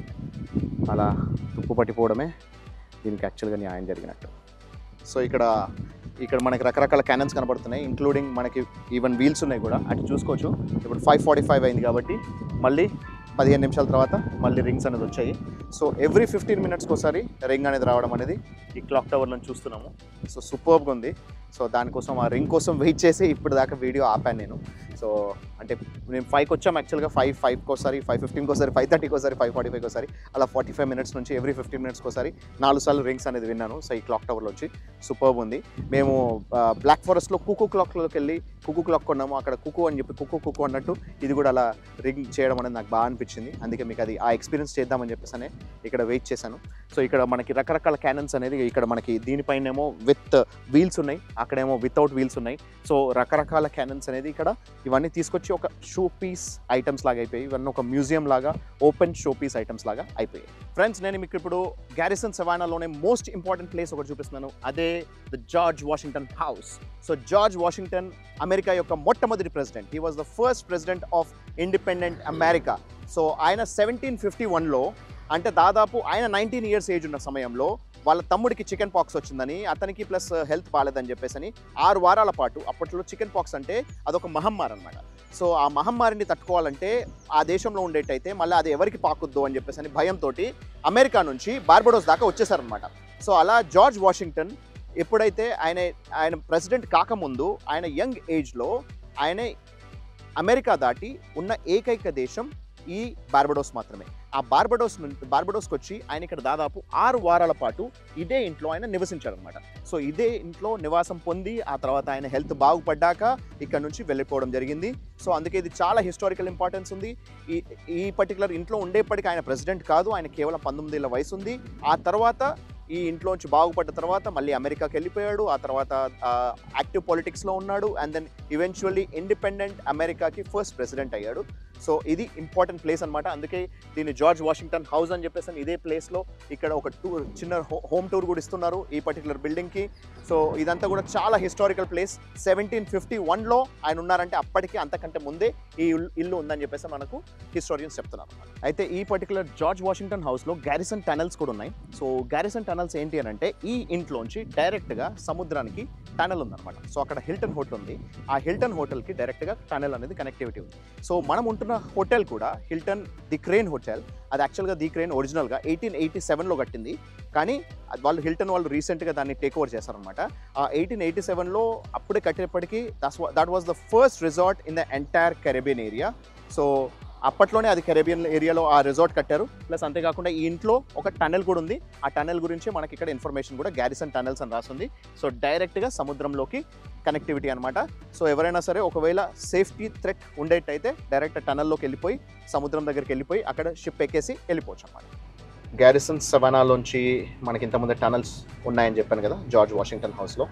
అలా తుప్పు పట్టిపోవడమే దీనికి యాక్చువల్గా న్యాయం జరిగినట్టు సో ఇక్కడ ఇక్కడ మనకి రకరకాల క్యానన్స్ కనబడుతున్నాయి ఇంక్లూడింగ్ మనకి ఈవెన్ వీల్స్ ఉన్నాయి కూడా అటు చూసుకోవచ్చు ఇప్పుడు ఫైవ్ ఫార్టీ ఫైవ్ అయింది కాబట్టి మళ్ళీ పదిహేను నిమిషాల తర్వాత మళ్ళీ రింగ్స్ అనేది వచ్చాయి సో ఎవ్రీ ఫిఫ్టీన్ మినిట్స్కి ఒకసారి రింగ్ అనేది రావడం అనేది ఈ క్లాక్ టవర్లో చూస్తున్నాము సో సూపర్గా ఉంది సో దానికోసం ఆ రింగ్ కోసం వెయిట్ చేసి ఇప్పుడు దాకా వీడియో ఆపాను నేను సో అంటే మేము ఫైవ్కి వచ్చాం యాక్చువల్గా ఫైవ్ ఫైవ్కి ఒకసారి ఫైవ్ ఫిఫ్టీన్కి ఒకసారి ఫైవ్ థర్టీకి ఒకసారి ఫైవ్ ఫార్టీ ఫైవ్కి ఒకసారి అలా ఫార్టీ ఫైవ్ మినిట్స్ నుంచి ఎవ్రీ ఫిఫ్టీన్ మినిట్స్కి ఒకసారి నాలుగు సార్లు రింగ్స్ అనేది విన్నాను సో ఈ క్లాక్ టవర్లో వచ్చి సూపర్బ్ ఉంది మేము బ్లాక్ ఫారెస్ట్లో కుకు క్లాక్లోకి వెళ్ళి కుకు క్లాక్ కొన్నాము అక్కడ కుకు అని చెప్పి కుకు కుకు అన్నట్టు ఇది కూడా అలా రింగ్ చేయడం అనేది నాకు బాగా అనిపించింది అందుకే మీకు అది ఆ ఎక్స్పీరియన్స్ చేద్దామని చెప్పేసి ఇక్కడ వెయిట్ చేశాను సో ఇక్కడ మనకి రకరకాల క్యానన్స్ అనేది ఇక్కడ మనకి దీనిపైనేమో విత్ వీల్స్ ఉన్నాయి అక్కడేమో వితౌట్ వీల్స్ ఉన్నాయి సో రకరకాల క్యానన్స్ అనేది ఇక్కడ ఇవన్నీ తీసుకొచ్చి ఒక షో పీస్ ఐటమ్స్ లాగా అయిపోయి ఇవన్నీ ఒక మ్యూజియం లాగా ఓపెన్ షో పీస్ ఐటమ్స్ లాగా అయిపోయాయి ఫ్రెండ్స్ నేను మీకు ఇప్పుడు గ్యారిసన్ సవానాలోనే మోస్ట్ ఇంపార్టెంట్ ప్లేస్ ఒకటి చూపిస్తున్నాను అదే the George Washington house so George Washington America యొక్క మొట్టమొదటి president he was the first president of independent America so ఆయన సెవెంటీన్ ఫిఫ్టీ వన్లో అంటే దాదాపు ఆయన నైన్టీన్ ఇయర్స్ ఏజ్ ఉన్న సమయంలో వాళ్ళ తమ్ముడికి చికెన్ పాక్స్ వచ్చిందని అతనికి ప్లస్ హెల్త్ బాగాలేదని చెప్పేసి అని ఆరు వారాల పాటు అప్పట్లో చికెన్ పాక్స్ అంటే అదొక మహమ్మారి అనమాట సో ఆ మహమ్మారిని తట్టుకోవాలంటే ఆ దేశంలో ఉండేటైతే మళ్ళీ అది ఎవరికి పాకుద్దు అని చెప్పేసి అని భయంతో అమెరికా నుంచి బార్బడోస్ దాకా వచ్చేసారనమాట సో అలా జార్జ్ వాషింగ్టన్ ఎప్పుడైతే ఆయన ఆయన ప్రెసిడెంట్ కాకముందు ఆయన యంగ్ ఏజ్లో ఆయన అమెరికా దాటి ఉన్న ఏకైక దేశం ఈ బార్బడోస్ మాత్రమే ఆ బార్బడోస్ నుంచి బార్బడోస్కి వచ్చి ఆయన ఇక్కడ దాదాపు ఆరు వారాల పాటు ఇదే ఇంట్లో ఆయన నివసించారనమాట సో ఇదే ఇంట్లో నివాసం పొంది ఆ తర్వాత ఆయన హెల్త్ బాగుపడ్డాక ఇక్కడ నుంచి వెళ్ళిపోవడం జరిగింది సో అందుకే ఇది చాలా హిస్టారికల్ ఇంపార్టెన్స్ ఉంది ఈ ఈ పర్టికులర్ ఇంట్లో ఉండేప్పటికీ ఆయన ప్రెసిడెంట్ కాదు ఆయన కేవలం పంతొమ్మిది ఏళ్ళ వయసు ఉంది ఆ తర్వాత ఈ ఇంట్లోంచి బాగుపడ్డ తర్వాత మళ్ళీ అమెరికాకి వెళ్ళిపోయాడు ఆ తర్వాత యాక్టివ్ పాలిటిక్స్లో ఉన్నాడు అండ్ దెన్ ఈవెన్చువల్లీ ఇండిపెండెంట్ అమెరికాకి ఫస్ట్ ప్రెసిడెంట్ అయ్యాడు సో ఇది ఇంపార్టెంట్ ప్లేస్ అనమాట అందుకే దీన్ని జార్జ్ వాషింగ్టన్ హౌస్ అని చెప్పేసి ఇదే ప్లేస్లో ఇక్కడ ఒక టూర్ చిన్న హోమ్ టూర్ కూడా ఇస్తున్నారు ఈ పర్టికులర్ బిల్డింగ్కి సో ఇదంతా కూడా చాలా హిస్టారికల్ ప్లేస్ సెవెంటీన్ ఫిఫ్టీ వన్లో ఆయన ఉన్నారంటే అప్పటికి అంతకంటే ముందే ఈ ఇల్- ఇల్లు ఉందని చెప్పేసి మనకు హిస్టోరియన్స్ చెప్తున్నారు అయితే ఈ పర్టికులర్ జార్జ్ వాషింగ్టన్ హౌస్లో గ్యారిసన్ టనల్స్ కూడా ఉన్నాయి సో గ్యారిసన్ టనల్స్ ఏంటి అని అంటే ఈ ఇంట్లోంచి డైరెక్ట్గా సముద్రానికి టనల్ ఉందన్నమాట సో అక్కడ హిల్టన్ హోటల్ ఉంది ఆ హిల్టన్ హోటల్కి డైరెక్ట్గా టనల్ అనేది కనెక్టివిటీ ఉంది సో మనం ఉంటున్న హోటల్ కూడా హిల్టన్ ది క్రేన్ హోటల్ అది యాక్చువల్గా ది క్రేన్ ఒరిజినల్గా ఎయిటీన్ ఎయిటీ సెవెన్లో కట్టింది కానీ అది వాళ్ళు హిల్టన్ వాళ్ళు రీసెంట్గా దాన్ని టేక్ ఓవర్ చేశారనమాట ఆ ఎయిటీన్ ఎయిటీ సెవెన్లో అప్పుడే కట్టేప్పటికీ thus that was the first resort in the entire Caribbean area so అప్పట్లోనే అది కెరేబియన్ ఏరియాలో ఆ రిసార్ట్ కట్టారు ప్లస్ అంతేకాకుండా ఈ ఇంట్లో ఒక టనెల్ కూడా ఉంది ఆ టనెల్ గురించి మనకి ఇక్కడ ఇన్ఫర్మేషన్ కూడా గ్యారిసన్ టనెల్స్ అని రాస్తుంది సో డైరెక్ట్గా సముద్రంలోకి కనెక్టివిటీ అనమాట సో ఎవరైనా సరే ఒకవేళ సేఫ్టీ థ్రెట్ ఉండేటైతే డైరెక్ట్ టనల్లోకి వెళ్ళిపోయి సముద్రం దగ్గరికి వెళ్ళిపోయి అక్కడ షిప్ ఎక్కేసి వెళ్ళిపోవచ్చు అనమాట గ్యారిసన్ సవానాలోంచి మనకి ఇంతకుముందు టనల్స్ ఉన్నాయని చెప్పాను కదా జార్జ్ వాషింగ్టన్ హౌస్లో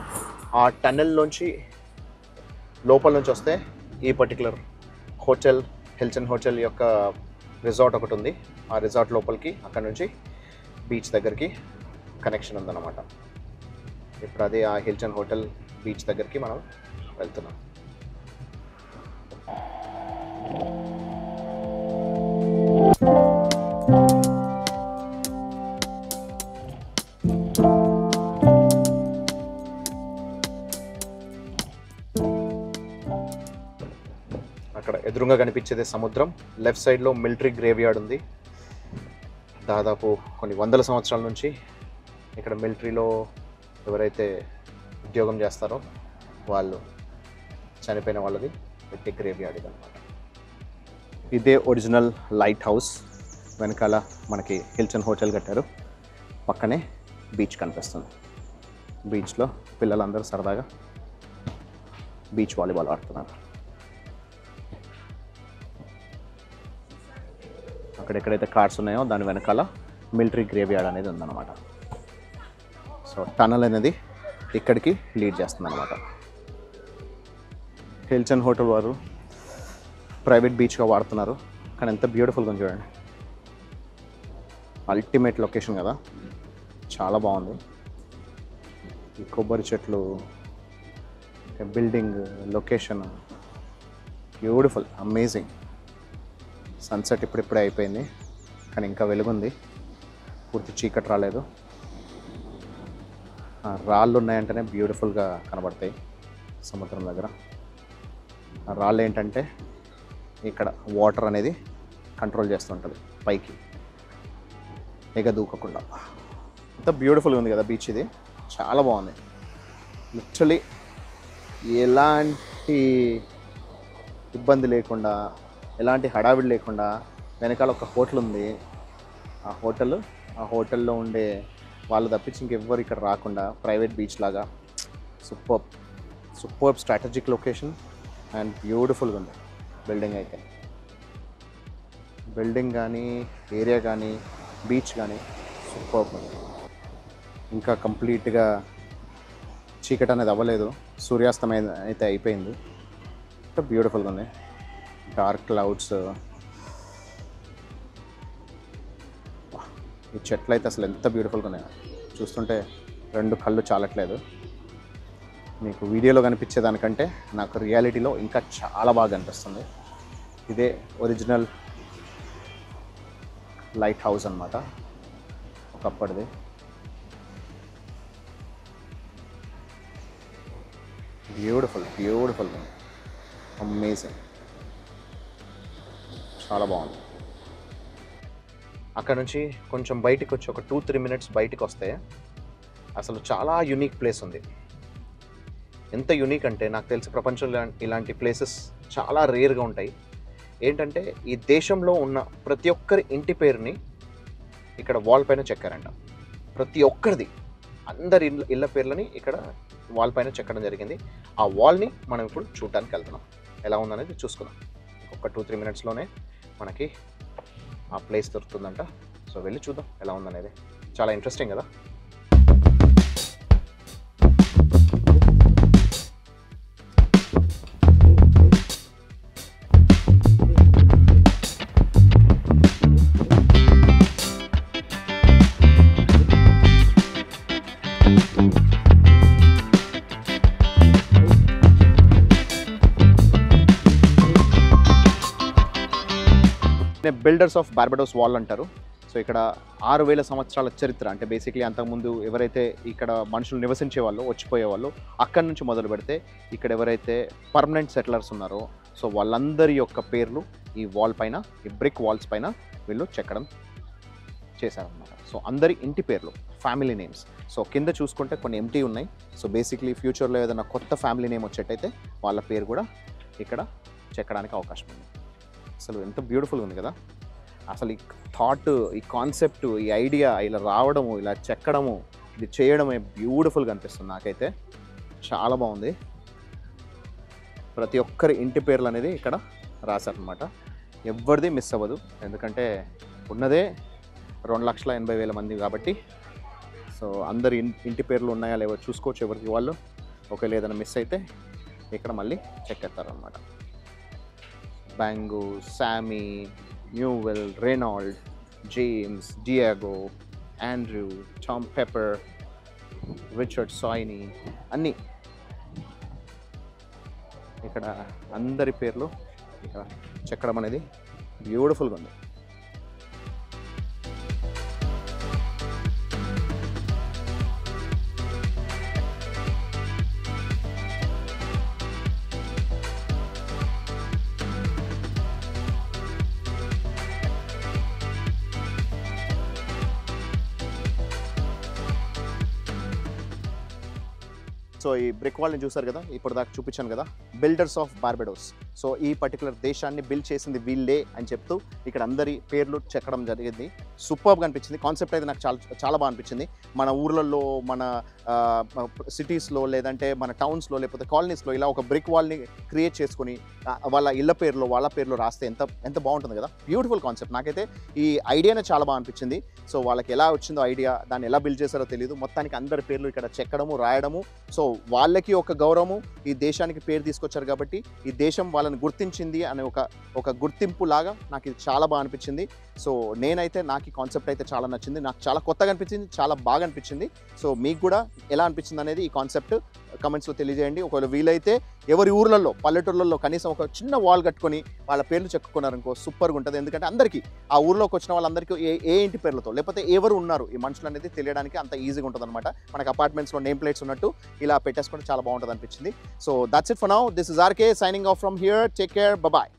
ఆ టనెల్లోంచి లోపల నుంచి వస్తే ఈ పర్టికులర్ హోటల్ హిల్టన్ హోటల్ యొక్క రిసార్ట్ ఒకటి ఉంది ఆ రిసార్ట్ లోపలికి అక్కడ నుంచి బీచ్ దగ్గరికి కనెక్షన్ ఉందన్నమాట ఇప్పుడు అదే ఆ హిల్టన్ హోటల్ బీచ్ దగ్గరికి మనం వెళ్తున్నాం అక్కడ ఎదురుగా కనిపించేది సముద్రం లెఫ్ట్ సైడ్లో మిలిటరీ గ్రేవ్ యార్డ్ ఉంది దాదాపు కొన్ని వందల సంవత్సరాల నుంచి ఇక్కడ మిలిటరీలో ఎవరైతే ఉద్యోగం చేస్తారో వాళ్ళు చనిపోయిన వాళ్ళది పెట్టి గ్రేవ్ యార్డ్ అనమాట ఇదే ఒరిజినల్ లైట్ హౌస్ వెనకాల మనకి హిల్టన్ హోటల్ కట్టారు పక్కనే బీచ్ కనిపిస్తుంది బీచ్లో పిల్లలందరూ సరదాగా బీచ్ వాలీబాల్ ఆడుతున్నారు అక్కడ ఎక్కడైతే కార్స్ ఉన్నాయో దాని వెనకాల మిలిటరీ గ్రేవ్ యార్డ్ అనేది ఉందన్నమాట సో టనల్ అనేది ఇక్కడికి లీడ్ చేస్తుంది అనమాట హిల్చన్ హోటల్ వారు ప్రైవేట్ బీచ్గా వాడుతున్నారు కానీ ఎంత బ్యూటిఫుల్గా ఉంది చూడండి అల్టిమేట్ లొకేషన్ కదా చాలా బాగుంది ఈ కొబ్బరి చెట్లు building location beautiful amazing sunset ఇప్పుడిప్పుడే అయిపోయింది కానీ ఇంకా వెలుగుంది పూర్తి చీకటి రాలేదు ఆ రాళ్ళు ఉన్నాయంటేనే బ్యూటిఫుల్గా కనబడతాయి సముద్రం దగ్గర ఆ రాళ్ళు ఏంటంటే ఇక్కడ వాటర్ అనేది కంట్రోల్ చేస్తుంటుంది పైకి ఎగ దూకకుండా ఎంత బ్యూటిఫుల్గా ఉంది కదా బీచ్ ఇది చాలా బాగుంది లిటరలీ ఎలాంటి ఇబ్బంది లేకుండా ఎలాంటి హడావిడి లేకుండా వెనకాల ఒక హోటల్ ఉంది ఆ హోటల్ ఆ హోటల్లో ఉండే వాళ్ళు తప్పించి ఇంకెవ్వరు ఇక్కడ రాకుండా ప్రైవేట్ బీచ్ లాగా super super strategic location and బ్యూటిఫుల్గా ఉంది బిల్డింగ్ అయితే బిల్డింగ్ కానీ ఏరియా కానీ బీచ్ కానీ సూపర్ ఉంది ఇంకా కంప్లీట్గా చీకటి అనేది అవ్వలేదు సూర్యాస్తమయం అయితే అయిపోయింది ఎంత బ్యూటిఫుల్గా ఉంది డార్క్ క్లౌడ్స్ ఈ చెట్లు అయితే అసలు ఎంత బ్యూటిఫుల్గా ఉన్నాయి చూస్తుంటే రెండు కళ్ళు చాలట్లేదు మీకు వీడియోలో కనిపించే దానికంటే నాకు రియాలిటీలో ఇంకా చాలా బాగా అనిపిస్తుంది ఇదే ఒరిజినల్ లైట్ హౌస్ అన్నమాట ఒకప్పటిది బ్యూటిఫుల్ బ్యూటిఫుల్ అమేజింగ్ చాలా బాగుంది అక్కడ నుంచి కొంచెం బయటికి వచ్చి ఒక టూ త్రీ మినిట్స్ బయటికి వస్తే అసలు చాలా యునిక్ ప్లేస్ ఉంది ఎంత యునిక్ అంటే నాకు తెలిసి ప్రపంచంలో ఇలాంటి ప్లేసెస్ చాలా రేర్గా ఉంటాయి ఏంటంటే ఈ దేశంలో ఉన్న ప్రతి ఒక్కరి ఇంటి పేరుని ఇక్కడ వాల్ పైన చెక్కారంట ప్రతి ఒక్కరిది అందరి ఇళ్ళ ఇళ్ళ పేర్లని ఇక్కడ వాల్ పైన చెక్కడం జరిగింది ఆ వాల్ని మనం ఇప్పుడు చూడటానికి వెళ్తున్నాం ఎలా ఉందనేది చూసుకుందాం ఒక టూ త్రీ మినిట్స్లోనే మనకి ఆ ప్లేస్ దొరుకుతుందంట సో వెళ్ళి చూద్దాం ఎలా ఉందనేది చాలా ఇంట్రెస్టింగ్ కదా బిల్డర్స్ ఆఫ్ బార్బడోస్ వాల్ అంటారు సో ఇక్కడ ఆరు వేల సంవత్సరాల చరిత్ర అంటే బేసిక్లీ అంతకుముందు ఎవరైతే ఇక్కడ మనుషులు నివసించే వాళ్ళు వచ్చిపోయే వాళ్ళు అక్కడి నుంచి మొదలు పెడితే ఇక్కడ ఎవరైతే పర్మనెంట్ సెటిలర్స్ ఉన్నారో సో వాళ్ళందరి యొక్క పేర్లు ఈ వాల్ పైన ఈ బ్రిక్ వాల్స్ పైన వీళ్ళు చెక్కడం చేశారనమాట సో అందరి ఇంటి పేర్లు ఫ్యామిలీ నేమ్స్ సో కింద చూసుకుంటే కొన్ని ఎంటీ ఉన్నాయి సో బేసిక్లీ ఫ్యూచర్లో ఏదైనా కొత్త ఫ్యామిలీ నేమ్ వచ్చేటైతే వాళ్ళ పేరు కూడా ఇక్కడ చెక్కడానికి అవకాశం ఉంది అసలు ఎంత బ్యూటిఫుల్గా ఉంది కదా అసలు ఈ థాట్ ఈ కాన్సెప్ట్ ఈ ఐడియా ఇలా రావడము ఇలా చెక్కడము ఇది చేయడమే బ్యూటిఫుల్గా అనిపిస్తుంది నాకైతే చాలా బాగుంది ప్రతి ఒక్కరి ఇంటి పేర్లు అనేది ఇక్కడ రాశారనమాట ఎవరిది మిస్ అవ్వదు ఎందుకంటే ఉన్నదే రెండు లక్షల ఎనభై వేల మంది కాబట్టి సో అందరి ఇన్- ఇంటి పేర్లు ఉన్నాయా లేవో చూసుకోవచ్చు ఎవరికి వాళ్ళు ఒకవేళ ఏదైనా మిస్ అయితే ఇక్కడ మళ్ళీ చెక్ ఎత్తారనమాట బ్యాంగు Sammy Newell Reynold James Diego Andrew Tom Pepper Richard సాయిని అన్నీ ఇక్కడ అందరి పేర్లు ఇక్కడ చెక్కడం అనేది బ్యూటిఫుల్గా ఉంది సో ఈ బ్రిక్ వాల్ని చూసారు కదా ఇప్పుడు దాకా చూపించాను కదా బిల్డర్స్ ఆఫ్ బార్బెడోస్ సో ఈ పర్టికులర్ దేశాన్ని బిల్డ్ చేసింది వీళ్ళే అని చెప్తూ ఇక్కడ అందరి పేర్లు చెక్కడం జరిగింది సూపర్గా అనిపించింది కాన్సెప్ట్ అయితే నాకు చాలా చాలా బాగా అనిపించింది మన ఊర్లలో మన సిటీస్లో లేదంటే మన టౌన్స్లో లేకపోతే కాలనీస్లో ఇలా ఒక బ్రిక్ వాల్ని క్రియేట్ చేసుకొని ఆ, వాళ్ళ ఇళ్ళ పేర్లు వాళ్ళ పేర్లు రాస్తే ఎంత ఎంత బాగుంటుంది కదా బ్యూటిఫుల్ కాన్సెప్ట్ నాకైతే ఈ ఐడియానే చాలా బాగా అనిపించింది సో వాళ్ళకి ఎలా వచ్చిందో ఐడియా దాన్ని ఎలా బిల్డ్ చేశారో తెలియదు మొత్తానికి అందరి పేర్లు ఇక్కడ చెక్కడము రాయడము సో వాళ్ళకి ఒక గౌరవము ఈ దేశానికి పేరు తీసుకొచ్చారు కాబట్టి ఈ దేశం వాళ్ళని గుర్తించింది అనే ఒక ఒక గుర్తింపు లాగా నాకు ఇది చాలా బాగా అనిపించింది సో నేనైతే నాకు ఈ కాన్సెప్ట్ అయితే చాలా నచ్చింది నాకు చాలా కొత్తగా అనిపించింది చాలా బాగా అనిపించింది సో మీకు కూడా ఎలా అనిపించింది అనేది ఈ కాన్సెప్ట్ కమెంట్స్లో తెలియజేయండి ఒకవేళ వీలైతే ఎవరి ఊర్లలో పల్లెటూర్లలో కనీసం ఒక చిన్న వాల్ కట్టుకొని వాళ్ళ పేర్లు చెక్కున్నారనుకో సూపర్గా ఉంటుంది ఎందుకంటే అందరికీ ఆ ఊర్లోకి వచ్చిన వాళ్ళందరికీ ఏ ఏ ఇంటి పేర్లతో లేకపోతే ఎవరు ఉన్నారు ఈ మనుషులు అనేది తెలియడానికి అంత ఈజీగా ఉంటుంది అనమాట మనకి అపార్ట్మెంట్స్లో నేమ్ ప్లేట్స్ ఉన్నట్టు ఇలా పెట్టేసుకుంటే చాలా బాగుంటుంది అనిపించింది so that's it for now this is RK signing off from here take care bye